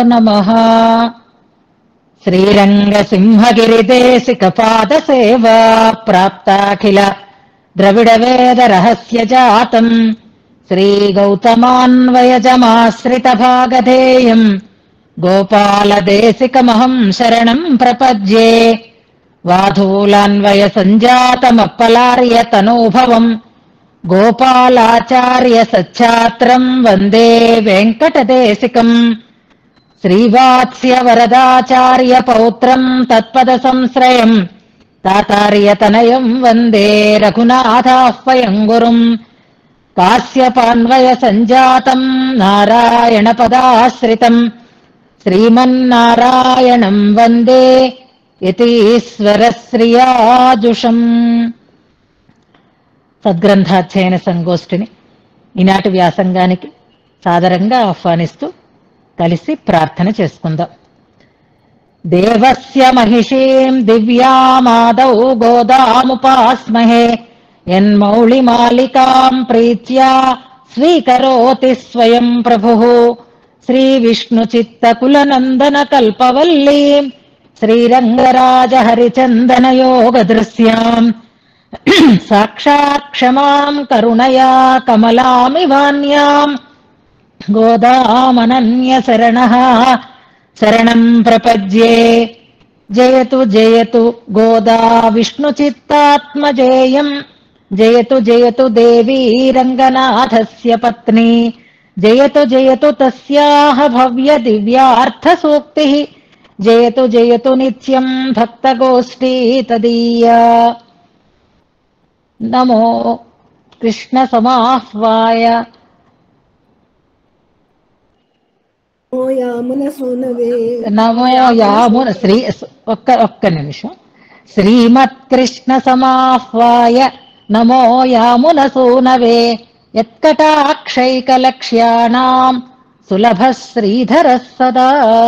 నమః శ్రీరంగసింహగిరిదేశికపాదసేవా ప్రాప్తాఖిల ద్రవిడవేదరహస్యజాతम् श्रीगौतमान्वयजमाश्रितभागधेयम् गोपालदेशिकमहम् शरणम् प्रपद्ये वाधूलान्वयसञ्जातमप्पलार्यतनूभवम् गोपालाचार्य सच्छात्रम् वन्दे वेङ्कटदेशिकम् श्रीवात्स्यवरदाचार्य पौत्रम् तत्पदसंश्रयम् तातार्यतनयम् वन्दे रघुनाथाह्वयम् गुरुम् कास्यपान्वयसञ्जातम् नारायणपदाश्रितम् श्रीमन्नारायणम् वन्दे యతీశ్వరశ్రియాజుషం సద్గ్రంథాధ్యయన సంగోష్ఠిని ఈనాటి వ్యాసంగానికి సాదరంగా ఆహ్వానిస్తూ కలిసి ప్రార్థన చేసుకుందాం దేవస్య మహిషీం దివ్యామాదౌ గోదాముపాస్మహే యన్మౌళిమాలికాం ప్రీత్యా స్వీకరోతి స్వయం ప్రభుః శ్రీవిష్ణుచిత్తకులనందన కల్పవల్లీం श्रीरङ्गराजहरिचन्दनयोगदृश्याम् साक्षात् क्षमाम् करुणया कमलामिवान्याम् गोदामनन्यशरणः शरणम् प्रपद्ये जयतु जयतु गोदा विष्णुचित्तात्मजेयम् जयतु जयतु देवी रङ्गनाथस्य पत्नी जयतु जयतु तस्याः भव्यदिव्यार्थसूक्तिः జయతు జయతు నిత్యం భక్తగోష్ఠీ తదీయ నమో కృష్ణ సమాహ్వాయ ఓ యామున సోనవే నమో యామున శ్రీ ఒక్క ఒక్క నిమిషం శ్రీమత్కృష్ణ సమాహ్వాయ నమో యామున సూనవే యత్కటాక్షైకలక్ష్యాణాం సులభ శ్రీధర సదా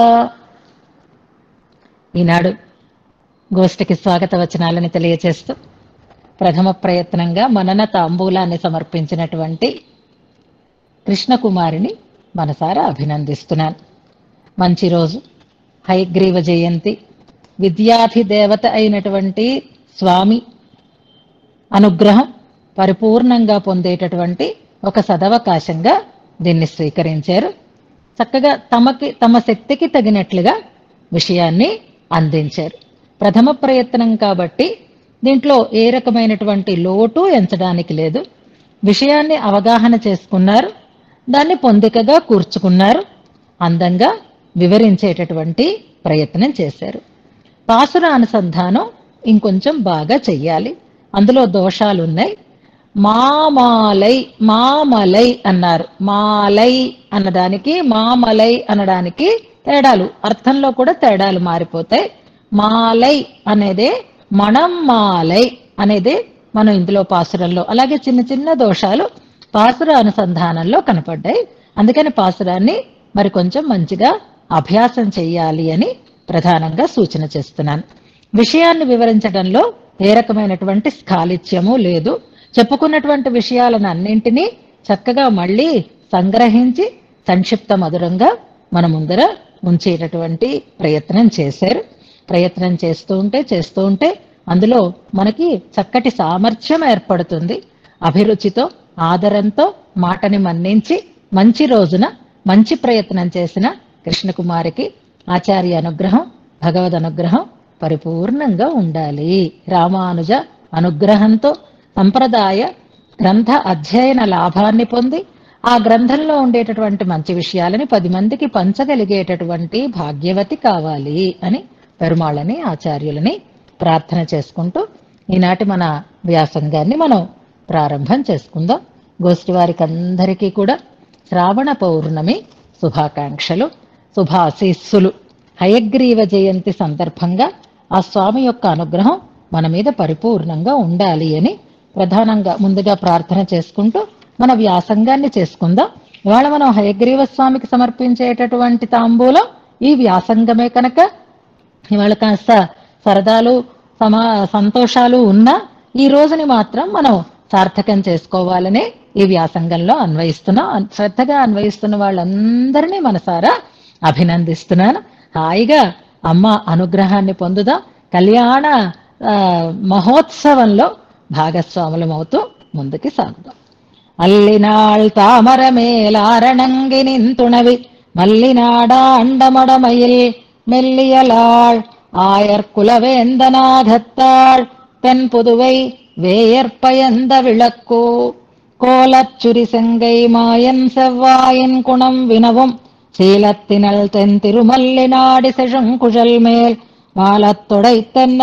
ఈనాడు గోష్ఠికి స్వాగత వచనాలని తెలియచేస్తూ ప్రథమ ప్రయత్నంగా మనన తాంబూలాన్ని సమర్పించినటువంటి కృష్ణకుమారిని మనసారా అభినందిస్తున్నాను మంచి రోజు హైగ్రీవ జయంతి విద్యాధిదేవత అయినటువంటి స్వామి అనుగ్రహం పరిపూర్ణంగా పొందేటటువంటి ఒక సదవకాశంగా దీన్ని స్వీకరించారు చక్కగా తమకి తమ శక్తికి తగినట్లుగా విషయాన్ని అందించారు ప్రథమ ప్రయత్నం కాబట్టి దీంట్లో ఏ రకమైనటువంటి లోటు ఎంచడానికి లేదు విషయాన్ని అవగాహన చేసుకున్నారు దాన్ని పొందికగా కూర్చుకున్నారు అందంగా వివరించేటటువంటి ప్రయత్నం చేశారు పాసుర అనుసంధానం ఇంకొంచెం బాగా చెయ్యాలి అందులో దోషాలు ఉన్నాయి మామాలై మామలై అన్నారు మాలై అన్నదానికి మామలై అనడానికి తేడాలు అర్థంలో కూడా తేడాలు మారిపోతాయి మాలై అనేదే మనం మాలై అనేదే మనం ఇందులో పాసురంలో అలాగే చిన్న చిన్న దోషాలు పాసుర అనుసంధానంలో కనపడ్డాయి అందుకని పాసురాన్ని మరి కొంచెం మంచిగా అభ్యాసం చెయ్యాలి అని ప్రధానంగా సూచన చేస్తున్నాను విషయాన్ని వివరించడంలో ఏ రకమైనటువంటి స్ఖాళిత్యము లేదు చెప్పుకున్నటువంటి విషయాలను అన్నింటినీ చక్కగా మళ్ళీ సంగ్రహించి సంక్షిప్త మధురంగా మన ముందర ఉంచేటటువంటి ప్రయత్నం చేశారు ప్రయత్నం చేస్తూ ఉంటే చేస్తూ ఉంటే అందులో మనకి చక్కటి సామర్థ్యం ఏర్పడుతుంది అభిరుచితో ఆదరంతో మాటని మన్నించి మంచి రోజున మంచి ప్రయత్నం చేసిన కృష్ణకుమారికి ఆచార్య అనుగ్రహం భగవద్ అనుగ్రహం పరిపూర్ణంగా ఉండాలి రామానుజ అనుగ్రహంతో సంప్రదాయ గ్రంథ అధ్యయన లాభాన్ని పొంది ఆ గ్రంథంలో ఉండేటటువంటి మంచి విషయాలని పది మందికి పంచగలిగేటటువంటి భాగ్యవతి కావాలి అని పెరుమాళ్ళని ఆచార్యులని ప్రార్థన చేసుకుంటూ ఈనాటి మన వ్యాసంగాన్ని మనం ప్రారంభం చేసుకుందాం గోష్ఠి వారికి అందరికీ కూడా శ్రావణ పౌర్ణమి శుభాకాంక్షలు శుభాశీస్సులు హయగ్రీవ జయంతి సందర్భంగా ఆ స్వామి యొక్క అనుగ్రహం మన మీద పరిపూర్ణంగా ఉండాలి అని ప్రధానంగా ముందుగా ప్రార్థన చేసుకుంటూ మన వ్యాసంగాన్ని చేసుకుందాం ఇవాళ మనం హయగ్రీవ స్వామికి సమర్పించేటటువంటి తాంబూలం ఈ వ్యాసంగమే కనుక ఇవాళ కాస్త సరదాలు సమా సంతోషాలు ఉన్నా ఈ రోజుని మాత్రం మనం సార్థకం చేసుకోవాలనే ఈ వ్యాసంగంలో అన్వయిస్తున్నాం అన్- శ్రద్ధగా అన్వయిస్తున్న వాళ్ళందరినీ మనసారా అభినందిస్తున్నాను హాయిగా అమ్మ అనుగ్రహాన్ని పొందుదాం కళ్యాణ ఆ, మహోత్సవంలో భాగస్వాములమవుతూ ముందుకి సాగుదాం అల్లినాళ్ தாமரமேலாரணங்கி நின்துணவி மல்லிநாடா அண்டமடமயில் மெல்லியலாள் ஆயர் குலவேந்தநாகத்தாள் தென் புதுவை வேயற்பயந்த விளக்கோ கோலச்சுரி செங்கை மாயன் செவ்வாயின் குணம் வினவும் சீலத்தினல் தென் திருமல்லி நாடி செழுங்குழல் மேல் மாலத்துடை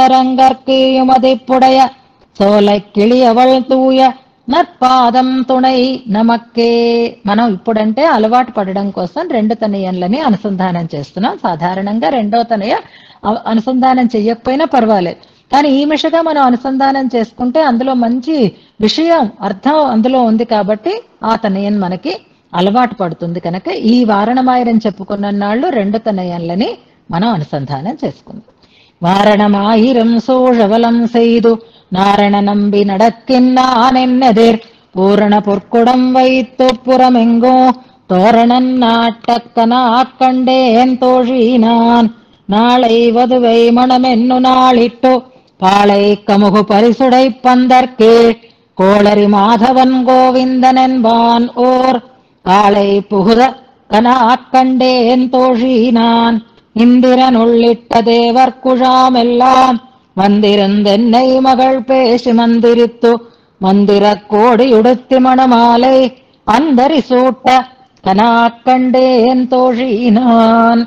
தென்னரங்கற்கியுமதிப்புடைய సోల కిళియవళ్ తూయ నత్పాదం తుణై నమక్కే మనం ఇప్పుడంటే అలవాటు పడడం కోసం రెండు తనయన్లని అనుసంధానం చేస్తున్నాం సాధారణంగా రెండో తనయ అ- అనుసంధానం చెయ్యకపోయినా పర్వాలేదు కానీ ఈ మిషగా మనం అనుసంధానం చేసుకుంటే అందులో మంచి విషయం అర్థం అందులో ఉంది కాబట్టి ఆ తనయన్ మనకి అలవాటు పడుతుంది కనుక ఈ వారణమాయరం చెప్పుకున్న నాళ్ళు రెండు తనయన్లని మనం అనుసంధానం చేసుకుందాం வாரணமாயிரம் சோழவலம் செய்து நாரண நம்பி நடக்கின்னானென்னெதிர் பூரண பொற்குடம் வைத்து புறமெங்கோ தோரணன் நாட்டக்கனா கண்டேன் தோழி நான் நாளை வதுவை மணமென்னு நாளிட்டு பாளை கமுகு பரிசுடை பந்தற்கீழ் கோளரி மாதவன் கோவிந்தன் என்பான் ஓர் காளை புகுத கனா கண்டேன் தோழி நான் இந்திரன் உள்ளிட்ட தேவர் குழாமெல்லாம் வந்திருந்தென்னை மகள் பேசி மந்திரித்து மந்திர கோடி உடுத்தி மணமாலை அந்தரி சூட்ட కనా కండేన్ తోషీనాన్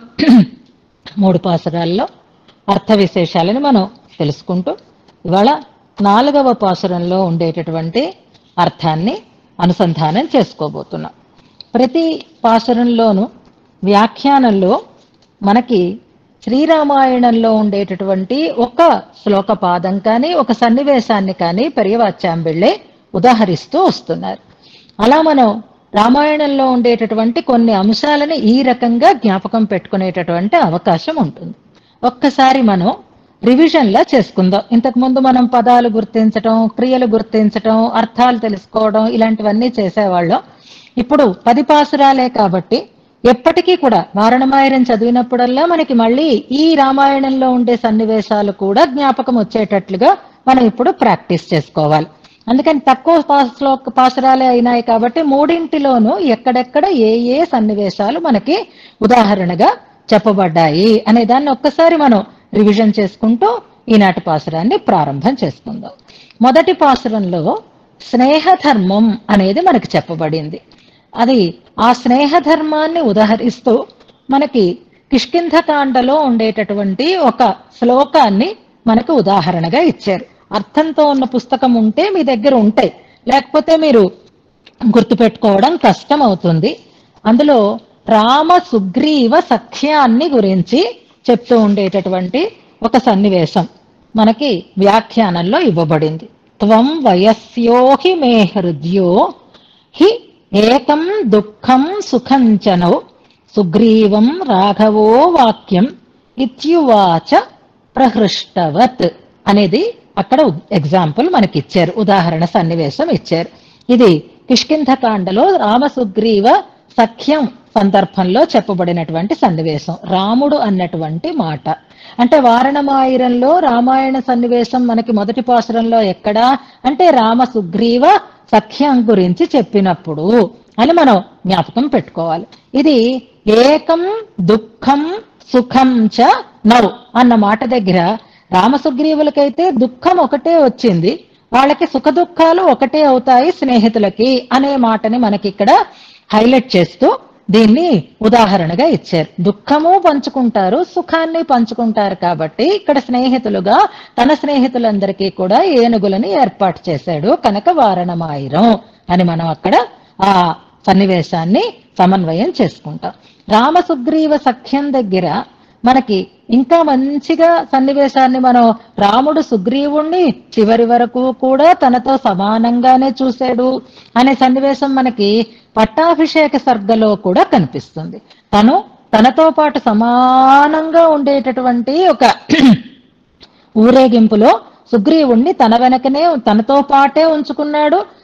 మూడు పాసురాల్లో అర్థ విశేషాలని మనం తెలుసుకుంటూ ఇవాళ నాలుగవ పాసురంలో ఉండేటటువంటి అర్థాన్ని అనుసంధానం చేసుకోబోతున్నాం ప్రతి పాసురంలోనూ వ్యాఖ్యానంలో మనకి శ్రీరామాయణంలో ఉండేటటువంటి ఒక శ్లోక పాదం కానీ ఒక సన్నివేశాన్ని కానీ పెరియవాచ్యాంబిళ్ళే ఉదాహరిస్తూ వస్తున్నారు అలా మనం రామాయణంలో ఉండేటటువంటి కొన్ని అంశాలని ఈ రకంగా జ్ఞాపకం పెట్టుకునేటటువంటి అవకాశం ఉంటుంది ఒక్కసారి మనం రివిజన్ లా చేసుకుందాం ఇంతకు ముందు మనం పదాలు గుర్తించటం క్రియలు గుర్తించటం అర్థాలు తెలుసుకోవడం ఇలాంటివన్నీ చేసేవాళ్ళం ఇప్పుడు పది పాసురాలే కాబట్టి ఎప్పటికీ కూడా వారణమాయరం చదివినప్పుడల్లా మనకి మళ్ళీ ఈ రామాయణంలో ఉండే సన్నివేశాలు కూడా జ్ఞాపకం వచ్చేటట్లుగా మనం ఇప్పుడు ప్రాక్టీస్ చేసుకోవాలి అందుకని తక్కువ పాసులో పాసురాలే అయినాయి కాబట్టి మూడింటిలోనూ ఎక్కడెక్కడ ఏ ఏ సన్నివేశాలు మనకి ఉదాహరణగా చెప్పబడ్డాయి అనే దాన్ని ఒక్కసారి మనం రివిజన్ చేసుకుంటూ ఈనాటి పాసురాన్ని ప్రారంభం చేసుకుందాం మొదటి పాసురంలో స్నేహధర్మం అనేది మనకి చెప్పబడింది అది ఆ స్నేహధర్మాన్ని ఉదహరిస్తూ మనకి కిష్కింధకాండలో ఉండేటటువంటి ఒక శ్లోకాన్ని మనకు ఉదాహరణగా ఇచ్చారు అర్థంతో ఉన్న పుస్తకం ఉంటే మీ దగ్గర ఉంటాయి లేకపోతే మీరు గుర్తుపెట్టుకోవడం కష్టం అవుతుంది అందులో రామ సుగ్రీవ సఖ్యాన్ని గురించి చెప్తూ ఉండేటటువంటి ఒక సన్నివేశం మనకి వ్యాఖ్యానంలో ఇవ్వబడింది త్వం వయస్యోహి మే హృద్యో హి ఏకం దుఃఖం సుఖంచనౌ సుగ్రీవం రాఘవో వాక్యం ఇత్యువాచ ప్రహృష్టవత్ అనేది అక్కడ ఎగ్జాంపుల్ మనకి ఇచ్చారు ఉదాహరణ సన్నివేశం ఇచ్చారు ఇది కిష్కింధకాండలో రామసుగ్రీవ సఖ్యం సందర్భంలో చెప్పబడినటువంటి సన్నివేశం రాముడు అన్నటువంటి మాట అంటే వారణమాయిరంలో రామాయణ సన్నివేశం మనకి మొదటి పాసురంలో ఎక్కడా అంటే రామ సుగ్రీవ సఖ్యం గురించి చెప్పినప్పుడు అని మనం జ్ఞాపకం పెట్టుకోవాలి ఇది ఏకం దుఃఖం సుఖం చ నౌ అన్న మాట దగ్గర రామసుగ్రీవులకైతే దుఃఖం ఒకటే వచ్చింది వాళ్ళకి సుఖ దుఃఖాలు ఒకటే అవుతాయి స్నేహితులకి అనే మాటని మనకి ఇక్కడ హైలైట్ చేస్తూ దీన్ని ఉదాహరణగా ఇచ్చారు దుఃఖము పంచుకుంటారు సుఖాన్ని పంచుకుంటారు కాబట్టి ఇక్కడ స్నేహితులుగా తన స్నేహితులందరికీ కూడా ఏనుగులని ఏర్పాటు చేశాడు కనుక వారణమాయిరం అని మనం అక్కడ ఆ సన్నివేశాన్ని సమన్వయం చేసుకుంటాం రామసుగ్రీవ సఖ్యం దగ్గర మనకి ఇంకా మంచిగా సన్నివేశాన్ని మనం రాముడు సుగ్రీవుణ్ణి చివరి వరకు కూడా తనతో సమానంగానే చూశాడు అనే సన్నివేశం మనకి పట్టాభిషేక సర్గలో కూడా కనిపిస్తుంది తను తనతో పాటు సమానంగా ఉండేటటువంటి ఒక ఊరేగింపులో సుగ్రీవుణ్ణి తన వెనకనే తనతో పాటే ఉంచుకున్నాడు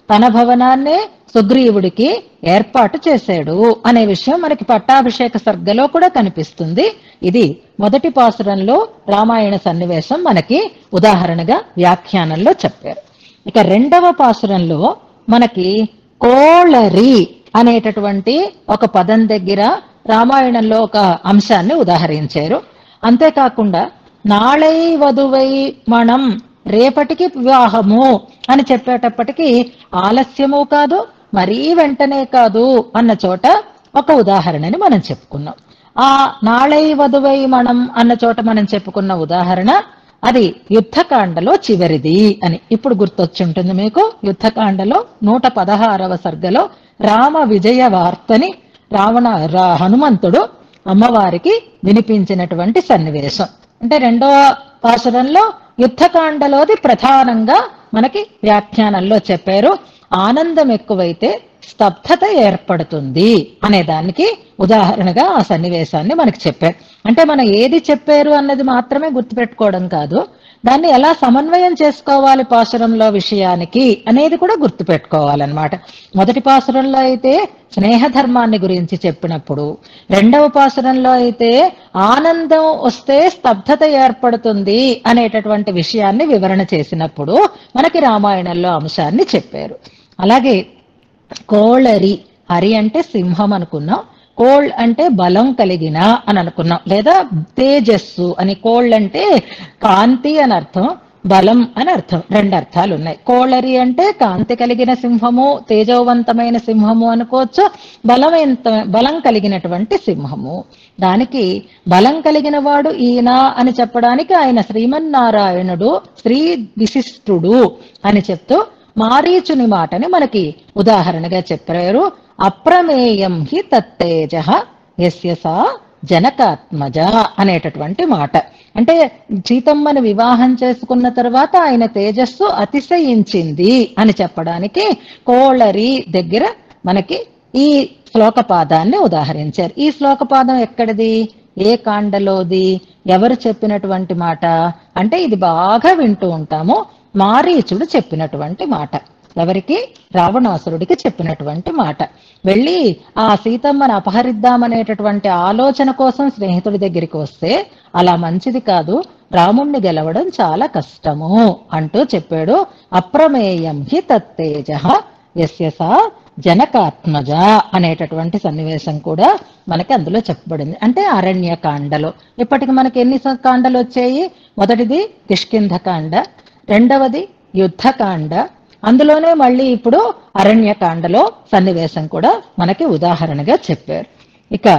తన భవనాన్నే సుగ్రీవుడికి ఏర్పాటు చేశాడు అనే విషయం మనకి పట్టాభిషేక సర్గలో కూడా కనిపిస్తుంది ఇది మొదటి పాసురంలో రామాయణ సన్నివేశం మనకి ఉదాహరణగా వ్యాఖ్యానంలో చెప్పారు ఇక రెండవ పాసురంలో మనకి కోళరి అనేటటువంటి ఒక పదం దగ్గర రామాయణంలో ఒక అంశాన్ని ఉదాహరించారు అంతేకాకుండా నాళై వధువై మనం రేపటికి వివాహము అని చెప్పేటప్పటికి ఆలస్యము కాదు మరీ వెంటనే కాదు అన్న చోట ఒక ఉదాహరణని మనం చెప్పుకున్నాం ఆ నాళై వధువై మనం అన్న చోట మనం చెప్పుకున్న ఉదాహరణ అది యుద్ధకాండలో చివరిది అని ఇప్పుడు గుర్తొచ్చుంటుంది మీకు యుద్ధకాండలో నూట పదహారవ సర్గలో రామ విజయ వార్తని రావణ రా- హనుమంతుడు అమ్మవారికి వినిపించినటువంటి సన్నివేశం అంటే రెండవ పాసురంలో యుద్ధకాండలోది ప్రధానంగా మనకి వ్యాఖ్యానంలో చెప్పారు ఆనందం ఎక్కువైతే స్తబ్దత ఏర్పడుతుంది అనే దానికి ఉదాహరణగా ఆ సన్నివేశాన్ని మనకి చెప్పారు అంటే మనం ఏది చెప్పారు అన్నది మాత్రమే గుర్తుపెట్టుకోవడం కాదు దాన్ని ఎలా సమన్వయం చేసుకోవాలి పాసురంలో విషయానికి అనేది కూడా గుర్తుపెట్టుకోవాలన్నమాట మొదటి పాసురంలో అయితే స్నేహధర్మాన్ని గురించి చెప్పినప్పుడు రెండవ పాసురంలో అయితే ఆనందం వస్తే స్తబ్దత ఏర్పడుతుంది అనేటటువంటి విషయాన్ని వివరణ చేసినప్పుడు మనకి రామాయణంలో అంశాన్ని చెప్పారు అలాగే కోళరి హరి అంటే సింహం అనుకున్నాం కోళ్ అంటే బలం కలిగిన అని అనుకున్నాం లేదా తేజస్సు అని కోళ్ అంటే కాంతి అని అర్థం బలం అని అర్థం రెండు అర్థాలు ఉన్నాయి కోళరి అంటే కాంతి కలిగిన సింహము తేజోవంతమైన సింహము అనుకోవచ్చు బలవంత బలం కలిగినటువంటి సింహము దానికి బలం కలిగిన వాడు ఈయన అని చెప్పడానికి ఆయన శ్రీమన్నారాయణుడు శ్రీ విశిష్టుడు అని చెప్తూ మారీచుని మాటని మనకి ఉదాహరణగా చెప్పారు అప్రమేయం హి తత్తేజ యస్య సా జనకాత్మజ అనేటటువంటి మాట అంటే సీతమ్మని వివాహం చేసుకున్న తర్వాత ఆయన తేజస్సు అతిశయించింది అని చెప్పడానికి కోళరి దగ్గర మనకి ఈ శ్లోకపాదాన్ని ఉదాహరించారు ఈ శ్లోకపాదం ఎక్కడిది ఏ కాండలోది ఎవరు చెప్పినటువంటి మాట అంటే ఇది బాగా వింటూ ఉంటాము మారీచుడు చెప్పినటువంటి మాట ఎవరికి రావణాసురుడికి చెప్పినటువంటి మాట వెళ్ళి ఆ సీతమ్మని అపహరిద్దామనేటటువంటి ఆలోచన కోసం స్నేహితుడి దగ్గరికి వస్తే అలా మంచిది కాదు రాముణ్ణి గెలవడం చాలా కష్టము అంటూ చెప్పాడు అప్రమేయం హి తత్తేజ యస్య సా జనకాత్మజ అనేటటువంటి సన్నివేశం కూడా మనకి అందులో చెప్పబడింది అంటే అరణ్యకాండలో ఇప్పటికి మనకి ఎన్ని స- కాండలు వచ్చాయి మొదటిది కిష్కింధకాండ రెండవది యుద్ధకాండ అందులోనే మళ్ళీ ఇప్పుడు అరణ్యకాండలో సన్నివేశం కూడా మనకి ఉదాహరణగా చెప్పారు ఇక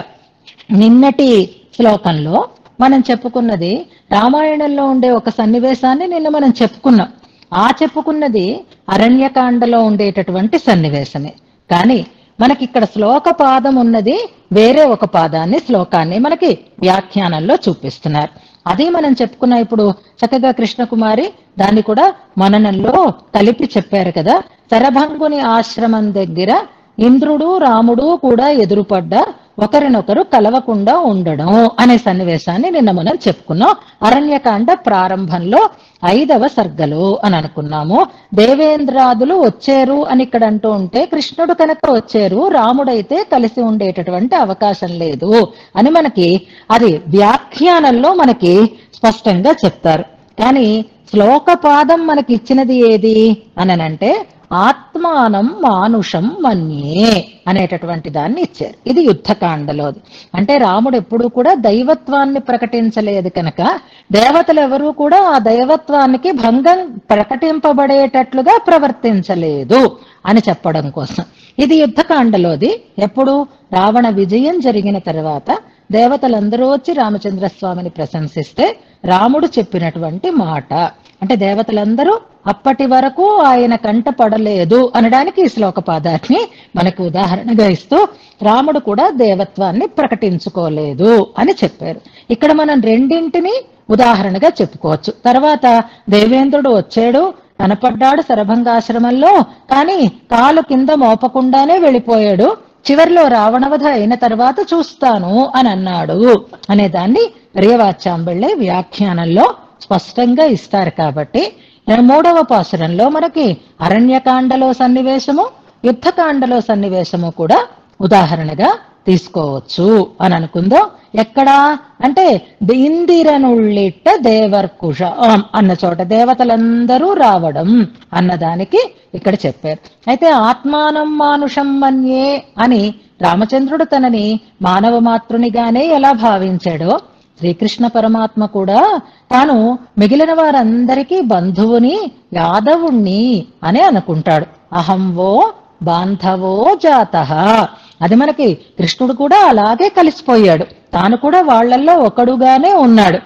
నిన్నటి శ్లోకంలో మనం చెప్పుకున్నది రామాయణంలో ఉండే ఒక సన్నివేశాన్ని నిన్న మనం చెప్పుకున్నాం ఆ చెప్పుకున్నది అరణ్యకాండలో ఉండేటటువంటి సన్నివేశమే కానీ మనకి ఇక్కడ శ్లోక పాదం ఉన్నది వేరే ఒక పాదాన్ని శ్లోకాన్ని మనకి వ్యాఖ్యానంలో చూపిస్తున్నారు అది మనం చెప్పుకున్న ఇప్పుడు చక్కగా కృష్ణకుమారి దాన్ని కూడా మననంలో కలిపి చెప్పారు కదా శరభంగుని ఆశ్రమం దగ్గర ఇంద్రుడు రాముడు కూడా ఎదురుపడ్డ ఒకరినొకరు కలవకుండా ఉండడం అనే సన్నివేశాన్ని నిన్న మనం చెప్పుకున్నాం అరణ్యకాండ ప్రారంభంలో ఐదవ సర్గలు అని అనుకున్నాము దేవేంద్రాదులు వచ్చారు అని ఇక్కడ అంటూ ఉంటే కృష్ణుడు కనుక వచ్చారు రాముడైతే కలిసి ఉండేటటువంటి అవకాశం లేదు అని మనకి అది వ్యాఖ్యానంలో మనకి స్పష్టంగా చెప్తారు కానీ శ్లోకపాదం మనకి ఇచ్చినది ఏది అననంటే ఆత్మానం మానుషం మన్యే అనేటటువంటి దాన్ని ఇచ్చారు ఇది యుద్ధకాండలోది అంటే రాముడు ఎప్పుడు కూడా దైవత్వాన్ని ప్రకటించలేదు కనుక దేవతలు ఎవరూ కూడా ఆ దైవత్వానికి భంగం ప్రకటింపబడేటట్లుగా ప్రవర్తించలేదు అని చెప్పడం కోసం ఇది యుద్ధకాండలోది ఎప్పుడు రావణ విజయం జరిగిన తర్వాత దేవతలందరూ వచ్చి రామచంద్ర స్వామిని ప్రశంసిస్తే రాముడు చెప్పినటువంటి మాట అంటే దేవతలందరూ అప్పటి వరకు ఆయన కంట పడలేదు అనడానికి ఈ శ్లోక పాదాన్ని మనకు ఉదాహరణగా ఇస్తూ రాముడు కూడా దేవత్వాన్ని ప్రకటించుకోలేదు అని చెప్పారు ఇక్కడ మనం రెండింటిని ఉదాహరణగా చెప్పుకోవచ్చు తర్వాత దేవేంద్రుడు వచ్చాడు కనపడ్డాడు శరభంగాశ్రమంలో కానీ కాలు కింద మోపకుండానే వెళ్ళిపోయాడు చివరిలో రావణవధ అయిన తర్వాత చూస్తాను అని అన్నాడు అనే దాన్ని రియవాచ్యాంబళ్ళే వ్యాఖ్యానంలో స్పష్టంగా ఇస్తారు కాబట్టి మూడవ పాసురంలో మనకి అరణ్యకాండలో సన్నివేశము యుద్ధకాండలో సన్నివేశము కూడా ఉదాహరణగా తీసుకోవచ్చు అని అనుకుందో ఎక్కడా అంటే ఇందిరనుళ్ళిట్ట దేవర్కుష ఆం అన్న చోట దేవతలందరూ రావడం అన్నదానికి ఇక్కడ చెప్పారు అయితే ఆత్మానం మానుషం మన్యే అని రామచంద్రుడు తనని మానవ మాతృనిగానే ఎలా భావించాడో శ్రీకృష్ణ పరమాత్మ కూడా తాను మిగిలిన వారందరికీ బంధువుని యాదవుణ్ణి అని అనుకుంటాడు అహంవో బాంధవో జాత అది మనకి కృష్ణుడు కూడా అలాగే కలిసిపోయాడు తాను కూడా వాళ్ళల్లో ఒకడుగానే ఉన్నాడు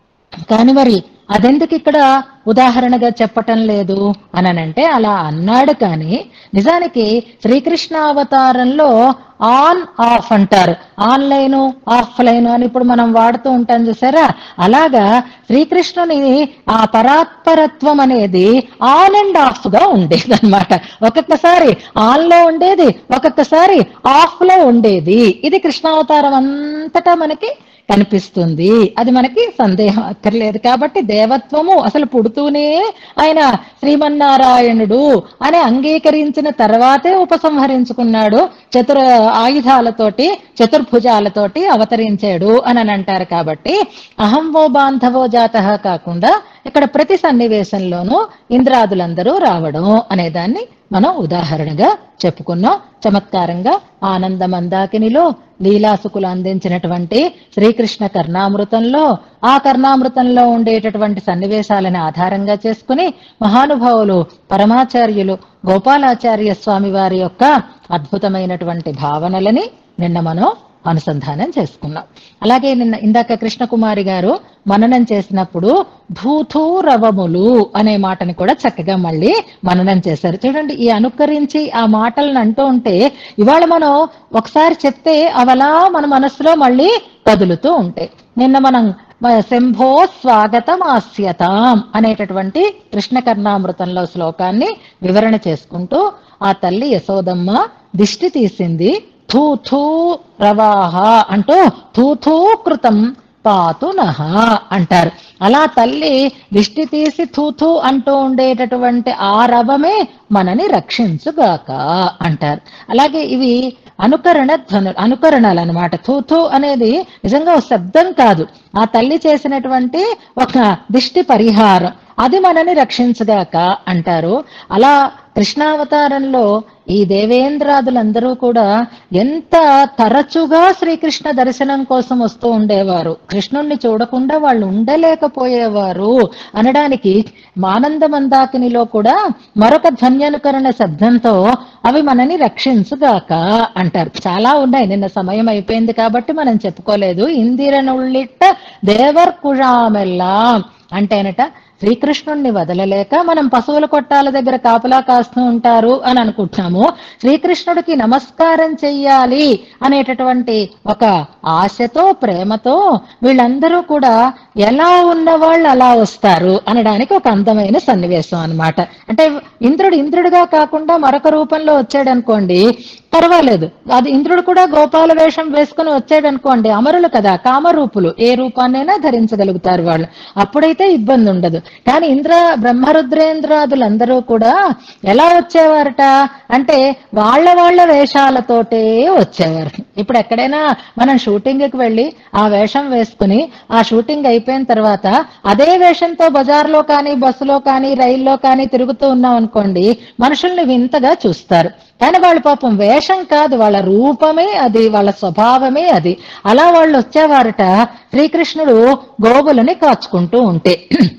కాని మరి అదెందుకు ఇక్కడ ఉదాహరణగా చెప్పటం లేదు అననంటే అలా అన్నాడు కానీ నిజానికి శ్రీకృష్ణ అవతారంలో ఆన్ ఆఫ్ అంటారు ఆన్లైన్ ఆఫ్లైన్ అని ఇప్పుడు మనం వాడుతూ ఉంటాం చూసారా అలాగా శ్రీకృష్ణుని ఆ పరాత్పరత్వం అనేది ఆన్ అండ్ ఆఫ్ గా ఉండేది అనమాట ఒక్కొక్కసారి ఆన్ లో ఉండేది ఒక్కొక్కసారి ఆఫ్ లో ఉండేది ఇది కృష్ణావతారం అంతటా మనకి కనిపిస్తుంది అది మనకి సందేహం అక్కర్లేదు కాబట్టి దేవత్వము అసలు పుడుతూనే ఆయన శ్రీమన్నారాయణుడు అని అంగీకరించిన తర్వాతే ఉపసంహరించుకున్నాడు చతుర ఆయుధాలతోటి చతుర్భుజాలతోటి అవతరించాడు అని అని అంటారు కాబట్టి అహంవో బాంధవో జాత కాకుండా ఇక్కడ ప్రతి సన్నివేశంలోనూ ఇంద్రాదులందరూ రావడం అనే దాన్ని మనం ఉదాహరణగా చెప్పుకున్నాం చమత్కారంగా ఆనంద మందాకినిలో లీలాసుకులు అందించినటువంటి శ్రీకృష్ణ కర్ణామృతంలో ఆ కర్ణామృతంలో ఉండేటటువంటి సన్నివేశాలను ఆధారంగా చేసుకుని మహానుభావులు పరమాచార్యులు గోపాలాచార్య స్వామి వారి యొక్క అద్భుతమైనటువంటి భావనలని నిన్న మనం అనుసంధానం చేసుకున్నాం అలాగే నిన్న ఇందాక కృష్ణకుమారి గారు మననం చేసినప్పుడు ధూథూ రవములు అనే మాటని కూడా చక్కగా మళ్ళీ మననం చేశారు చూడండి ఈ అనుకరించి ఆ మాటలను అంటూ ఉంటే ఇవాళ మనం ఒకసారి చెప్తే అవలా మన మనసులో మళ్ళీ కదులుతూ ఉంటాయి నిన్న మనం మ- శంభో స్వాగతం ఆస్యతాం అనేటటువంటి కృష్ణ కర్ణామృతంలో శ్లోకాన్ని వివరణ చేసుకుంటూ ఆ తల్లి యశోదమ్మ దిష్టి తీసింది థూ థూ రవాహ అంటూ థూ థూ కృతం పాతు నహ అంటారు అలా తల్లి దిష్టి తీసి థూథూ అంటూ ఉండేటటువంటి ఆ రవమే మనని రక్షించుగాక అంటారు అలాగే ఇవి అనుకరణ ధ్వను అనుకరణలు అనమాట థూథూ అనేది నిజంగా ఒక శబ్దం కాదు ఆ తల్లి చేసినటువంటి ఒక దిష్టి పరిహారం అది మనని రక్షించగాక అంటారు అలా కృష్ణావతారంలో ఈ దేవేంద్రాదులందరూ కూడా ఎంత తరచుగా శ్రీకృష్ణ దర్శనం కోసం వస్తూ ఉండేవారు కృష్ణుణ్ణి చూడకుండా వాళ్ళు ఉండలేకపోయేవారు అనడానికి మానంద మందాకినిలో కూడా మరొక ధ్వన్యనుకరణ శబ్దంతో అవి మనని రక్షించుగాక అంటారు చాలా ఉన్నాయి నిన్న సమయం అయిపోయింది కాబట్టి మనం చెప్పుకోలేదు ఇందిరనుళ్ళిట్ట దేవర్కుళామెల్లా అంటేనట శ్రీకృష్ణుణ్ణి వదలలేక మనం పశువుల కొట్టాల దగ్గర కాపలా కాస్తూ ఉంటారు అని అనుకుంటున్నాము శ్రీకృష్ణుడికి నమస్కారం చెయ్యాలి అనేటటువంటి ఒక ఆశతో ప్రేమతో వీళ్ళందరూ కూడా ఎలా ఉన్న వాళ్ళు అలా వస్తారు అనడానికి ఒక అందమైన సన్నివేశం అన్నమాట అంటే ఇంద్రుడు ఇంద్రుడిగా కాకుండా మరొక రూపంలో వచ్చాడు అనుకోండి పర్వాలేదు అది ఇంద్రుడు కూడా గోపాల వేషం వేసుకుని వచ్చాడు అనుకోండి అమరులు కదా కామరూపులు ఏ రూపాన్నైనా ధరించగలుగుతారు వాళ్ళు అప్పుడైతే ఇబ్బంది ఉండదు కానీ ఇంద్ర బ్రహ్మరుద్రేంద్రాదులందరూ కూడా ఎలా వచ్చేవారట అంటే వాళ్ళ వాళ్ళ వేషాలతోటే వచ్చేవారు ఇప్పుడు ఎక్కడైనా మనం షూటింగ్ కి వెళ్ళి ఆ వేషం వేసుకుని ఆ షూటింగ్ అయిపోయిన తర్వాత అదే వేషంతో బజార్లో కానీ బస్సులో కానీ రైల్లో కానీ తిరుగుతూ ఉన్నాం అనుకోండి మనుషుల్ని వింతగా చూస్తారు కానీ వాళ్ళ పాపం వేషం కాదు వాళ్ళ రూపమే అది వాళ్ళ స్వభావమే అది అలా వాళ్ళు వచ్చేవారట శ్రీకృష్ణుడు గోవులని కాచుకుంటూ ఉంటే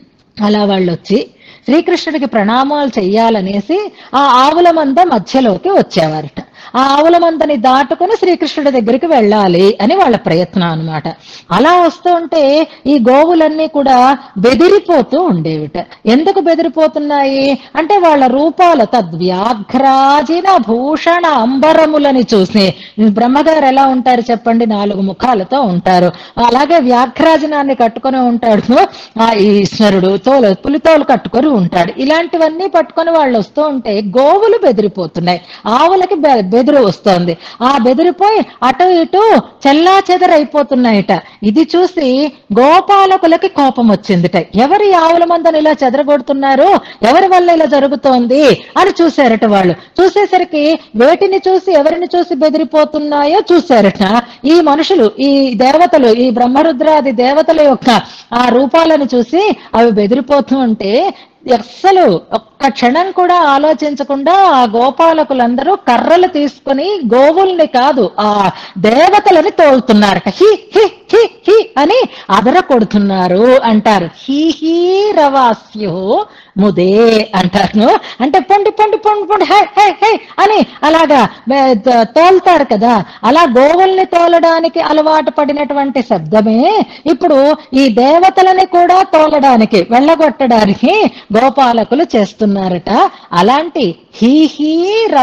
అలా వాళ్ళు వచ్చి శ్రీకృష్ణుడికి ప్రణామాలు చెయ్యాలనేసి ఆ ఆవుల మంద మధ్యలోకి వచ్చేవారట ఆ ఆవుల మందని దాటుకుని శ్రీకృష్ణుడి దగ్గరికి వెళ్ళాలి అని వాళ్ళ ప్రయత్నం అన్నమాట అలా వస్తూ ఉంటే ఈ గోవులన్నీ కూడా బెదిరిపోతూ ఉండేవిట ఎందుకు బెదిరిపోతున్నాయి అంటే వాళ్ళ రూపాలు తద్వ్యాఘ్రాజిన భూషణ అంబరములని చూసి బ్రహ్మగారు ఎలా ఉంటారు చెప్పండి నాలుగు ముఖాలతో ఉంటారు అలాగే వ్యాఘ్రాజనాన్ని కట్టుకొని ఉంటాడు ఆ ఈశ్వరుడు తోలు పులితోలు కట్టుకొని ఉంటాడు ఇలాంటివన్నీ పట్టుకొని వాళ్ళు వస్తూ ఉంటే గోవులు బెదిరిపోతున్నాయి ఆవులకి బె- బెదిరి వస్తోంది ఆ బెదిరిపోయి అటు ఇటు చెల్లా చెదరైపోతున్నాయట ఇది చూసి గోపాలకులకి కోపం వచ్చిందిట ఎవరి ఆవుల మందని ఇలా చెదరగొడుతున్నారు ఎవరి వల్ల ఇలా జరుగుతోంది అని చూశారట వాళ్ళు చూసేసరికి వేటిని చూసి ఎవరిని చూసి బెదిరిపోతున్నాయో చూశారట ఈ మనుషులు ఈ దేవతలు ఈ బ్రహ్మరుద్రాది దేవతల యొక్క ఆ రూపాలను చూసి అవి బెదిరిపోతూ ఉంటే అస్సలు ఒక్క క్షణం కూడా ఆలోచించకుండా ఆ గోపాలకులందరూ కర్రలు తీసుకుని గోవుల్ని కాదు ఆ దేవతలని తోలుతున్నారట హి హి హి హి అని అదర కొడుతున్నారు అంటారు హి హి రవాస్యు ముదే అంటారు అంటే పొండి పొండి పొండి పొండి హై హై హై అని అలాగా బె- త- తోలుతారు కదా అలా గోవుల్ని తోలడానికి అలవాటు పడినటువంటి శబ్దమే ఇప్పుడు ఈ దేవతలని కూడా తోలడానికి వెళ్ళగొట్టడానికి గోపాలకులు చేస్తున్నారట అలాంటి హీ హీ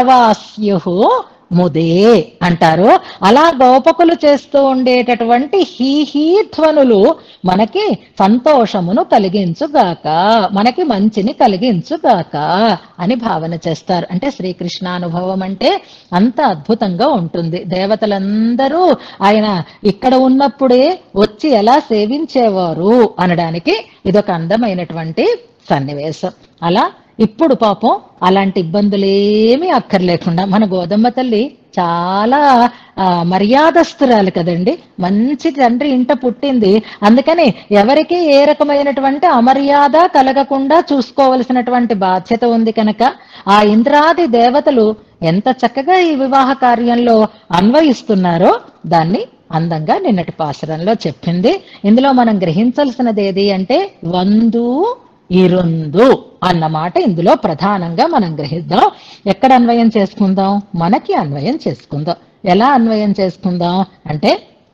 రవాస్యు ముదే అంటారు అలా గోపకులు చేస్తూ ఉండేటటువంటి హీ హీ ధ్వనులు మనకి సంతోషమును కలిగించుగాక మనకి మంచిని కలిగించుగాక అని భావన చేస్తారు అంటే శ్రీకృష్ణ అనుభవం అంటే అంత అద్భుతంగా ఉంటుంది దేవతలందరూ ఆయన ఇక్కడ ఉన్నప్పుడే వచ్చి ఎలా సేవించేవారు అనడానికి ఇదొక అందమైనటువంటి సన్నివేశం అలా ఇప్పుడు పాపం అలాంటి ఇబ్బందులేమీ అక్కర్లేకుండా మన గోదమ్మ తల్లి చాలా ఆ, మర్యాదస్తురాలు కదండి మంచి తండ్రి ఇంట పుట్టింది అందుకని ఎవరికి ఏ రకమైనటువంటి అమర్యాద కలగకుండా చూసుకోవలసినటువంటి బాధ్యత ఉంది కనుక ఆ ఇంద్రాది దేవతలు ఎంత చక్కగా ఈ వివాహ కార్యంలో అన్వయిస్తున్నారో దాన్ని అందంగా నిన్నటి పాసురంలో చెప్పింది ఇందులో మనం గ్రహించాల్సినది ఏది అంటే వందు ఇరుందు అన్న మాట ఇందులో ప్రధానంగా మనం గ్రహిద్దాం ఎక్కడ అన్వయం చేసుకుందాం మనకి అన్వయం చేసుకుందాం ఎలా అన్వయం చేసుకుందాం అంటే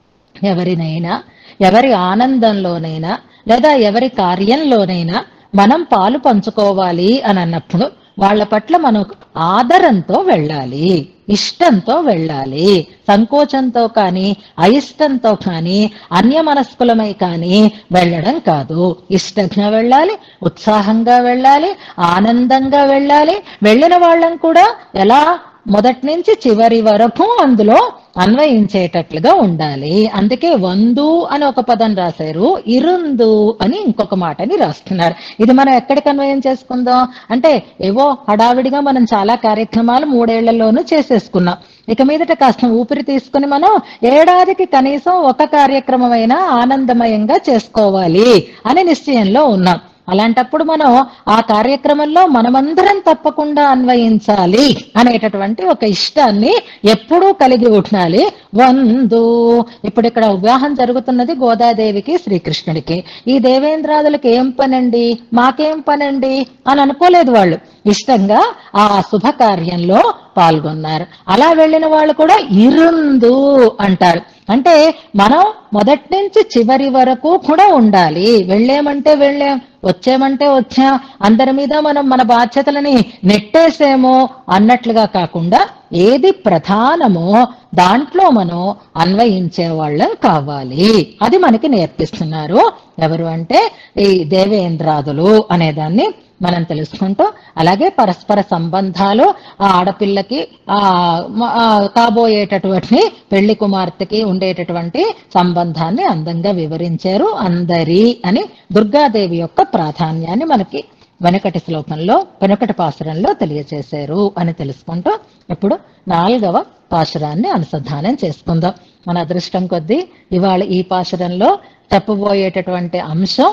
ఎవరినైనా ఎవరి ఆనందంలోనైనా లేదా ఎవరి కార్యంలోనైనా మనం పాలు పంచుకోవాలి అని అన్నప్పుడు వాళ్ళ పట్ల మనం ఆదరంతో వెళ్ళాలి ఇష్టంతో వెళ్ళాలి సంకోచంతో కానీ అయిష్టంతో కానీ అన్యమనస్కులమై కానీ వెళ్ళడం కాదు ఇష్టంగా వెళ్ళాలి ఉత్సాహంగా వెళ్ళాలి ఆనందంగా వెళ్ళాలి వెళ్ళిన వాళ్ళం కూడా ఎలా మొదటి నుంచి చివరి వరకు అందులో అన్వయించేటట్లుగా ఉండాలి అందుకే వందు అని ఒక పదం రాశారు ఇరుందు అని ఇంకొక మాటని రాస్తున్నారు ఇది మనం ఎక్కడికి అన్వయం చేసుకుందాం అంటే ఏవో హడావిడిగా మనం చాలా కార్యక్రమాలు మూడేళ్లలోనూ చేసేసుకున్నాం ఇక మీదట కాస్త ఊపిరి తీసుకుని మనం ఏడాదికి కనీసం ఒక కార్యక్రమమైనా ఆనందమయంగా చేసుకోవాలి అని నిశ్చయంలో ఉన్నాం అలాంటప్పుడు మనం ఆ కార్యక్రమంలో మనమందరం తప్పకుండా అన్వయించాలి అనేటటువంటి ఒక ఇష్టాన్ని ఎప్పుడూ కలిగి ఉండాలి వందు ఇప్పుడు ఇక్కడ వివాహం జరుగుతున్నది గోదాదేవికి శ్రీకృష్ణుడికి ఈ దేవేంద్రాదులకి ఏం పనండి మాకేం పనండి అని అనుకోలేదు వాళ్ళు ఇష్టంగా ఆ శుభకార్యంలో పాల్గొన్నారు అలా వెళ్ళిన వాళ్ళు కూడా ఇరుందు అంటారు అంటే మనం మొదటి నుంచి చివరి వరకు కూడా ఉండాలి వెళ్ళేమంటే వెళ్ళాం వచ్చామంటే వచ్చాం అందరి మీద మనం మన బాధ్యతలని నెట్టేసేమో అన్నట్లుగా కాకుండా ఏది ప్రధానమో దాంట్లో మనం అన్వయించే వాళ్ళం కావాలి అది మనకి నేర్పిస్తున్నారు ఎవరు అంటే ఈ దేవేంద్రాదులు అనేదాన్ని మనం తెలుసుకుంటూ అలాగే పరస్పర సంబంధాలు ఆ ఆడపిల్లకి ఆ మ- ఆ కాబోయేటటువంటి పెళ్లి కుమార్తెకి ఉండేటటువంటి సంబంధాన్ని అందంగా వివరించారు అందరి అని దుర్గాదేవి యొక్క ప్రాధాన్యాన్ని మనకి వెనకటి శ్లోకంలో వెనకటి పాసురంలో తెలియచేశారు అని తెలుసుకుంటూ ఇప్పుడు నాలుగవ పాసురాన్ని అనుసంధానం చేసుకుందాం మన అదృష్టం కొద్దీ ఇవాళ ఈ పాసురంలో చెప్పబోయేటటువంటి అంశం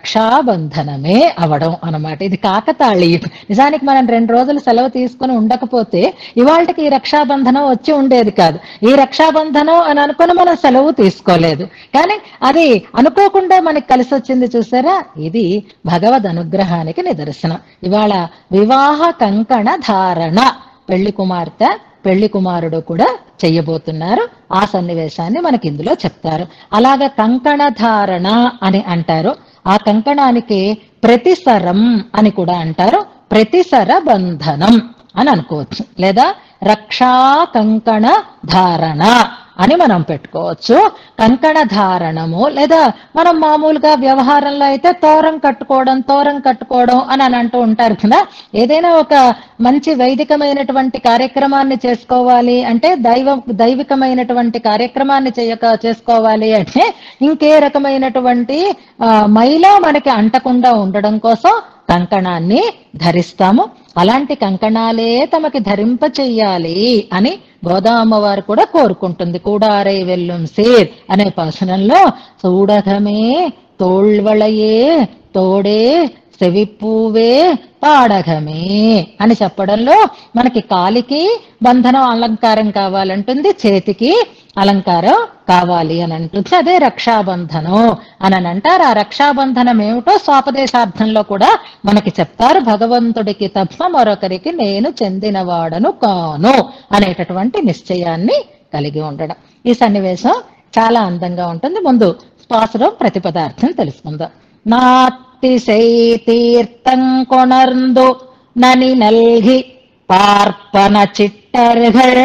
రక్షాబంధనమే అవడం అన్నమాట ఇది కాకతాళి నిజానికి మనం రెండు రోజులు సెలవు తీసుకుని ఉండకపోతే ఇవాళకి ఈ రక్షాబంధనం వచ్చి ఉండేది కాదు ఈ రక్షాబంధనం అని అనుకుని మనం సెలవు తీసుకోలేదు కానీ అది అనుకోకుండా మనకి కలిసి వచ్చింది చూసారా ఇది భగవద్ అనుగ్రహానికి నిదర్శనం ఇవాళ వివాహ కంకణ ధారణ పెళ్లి కుమార్తె పెళ్లి కుమారుడు కూడా చెయ్యబోతున్నారు ఆ సన్నివేశాన్ని మనకి ఇందులో చెప్తారు అలాగ కంకణ ధారణ అని అంటారు ఆ కంకణానికి ప్రతిసరం అని కూడా అంటారు ప్రతిసర బంధనం అని అనుకోవచ్చు లేదా రక్షా కంకణ ధారణ అని మనం పెట్టుకోవచ్చు కంకణ ధారణము లేదా మనం మామూలుగా వ్యవహారంలో అయితే తోరం కట్టుకోవడం తోరం కట్టుకోవడం అని అని అంటూ ఉంటారు కదా ఏదైనా ఒక మంచి వైదికమైనటువంటి కార్యక్రమాన్ని చేసుకోవాలి అంటే దైవ దైవికమైనటువంటి కార్యక్రమాన్ని చేయక చేసుకోవాలి అంటే ఇంకే రకమైనటువంటి ఆ, మైల మనకి అంటకుండా ఉండడం కోసం కంకణాన్ని ధరిస్తాము అలాంటి కంకణాలే తమకి ధరింప చెయ్యాలి అని గోదామ్మవారు కూడా కోరుకుంటుంది కూడారై వెల్లుం సేర్ అనే పాసనంలో చూడగమే తోళ్వళయే తోడే సెవిపూవే పాడగమే అని చెప్పడంలో మనకి కాలికి బంధనం అలంకారం కావాలంటుంది చేతికి అలంకారం కావాలి అని అంటుంది అదే రక్షాబంధనం అని అంటారు ఆ రక్షాబంధనం ఏమిటో స్వాపదేశార్థంలో కూడా మనకి చెప్తారు భగవంతుడికి తప్ప మరొకరికి నేను చెందినవాడను కాను అనేటటువంటి నిశ్చయాన్ని కలిగి ఉండడం ఈ సన్నివేశం చాలా అందంగా ఉంటుంది ముందు పాసురం ప్రతిపదార్థం తెలుసుకుందాం నాతిశై తీర్థం కొణర్ந்து నని నల్గి பார்ப்பன சிட்டர்கள்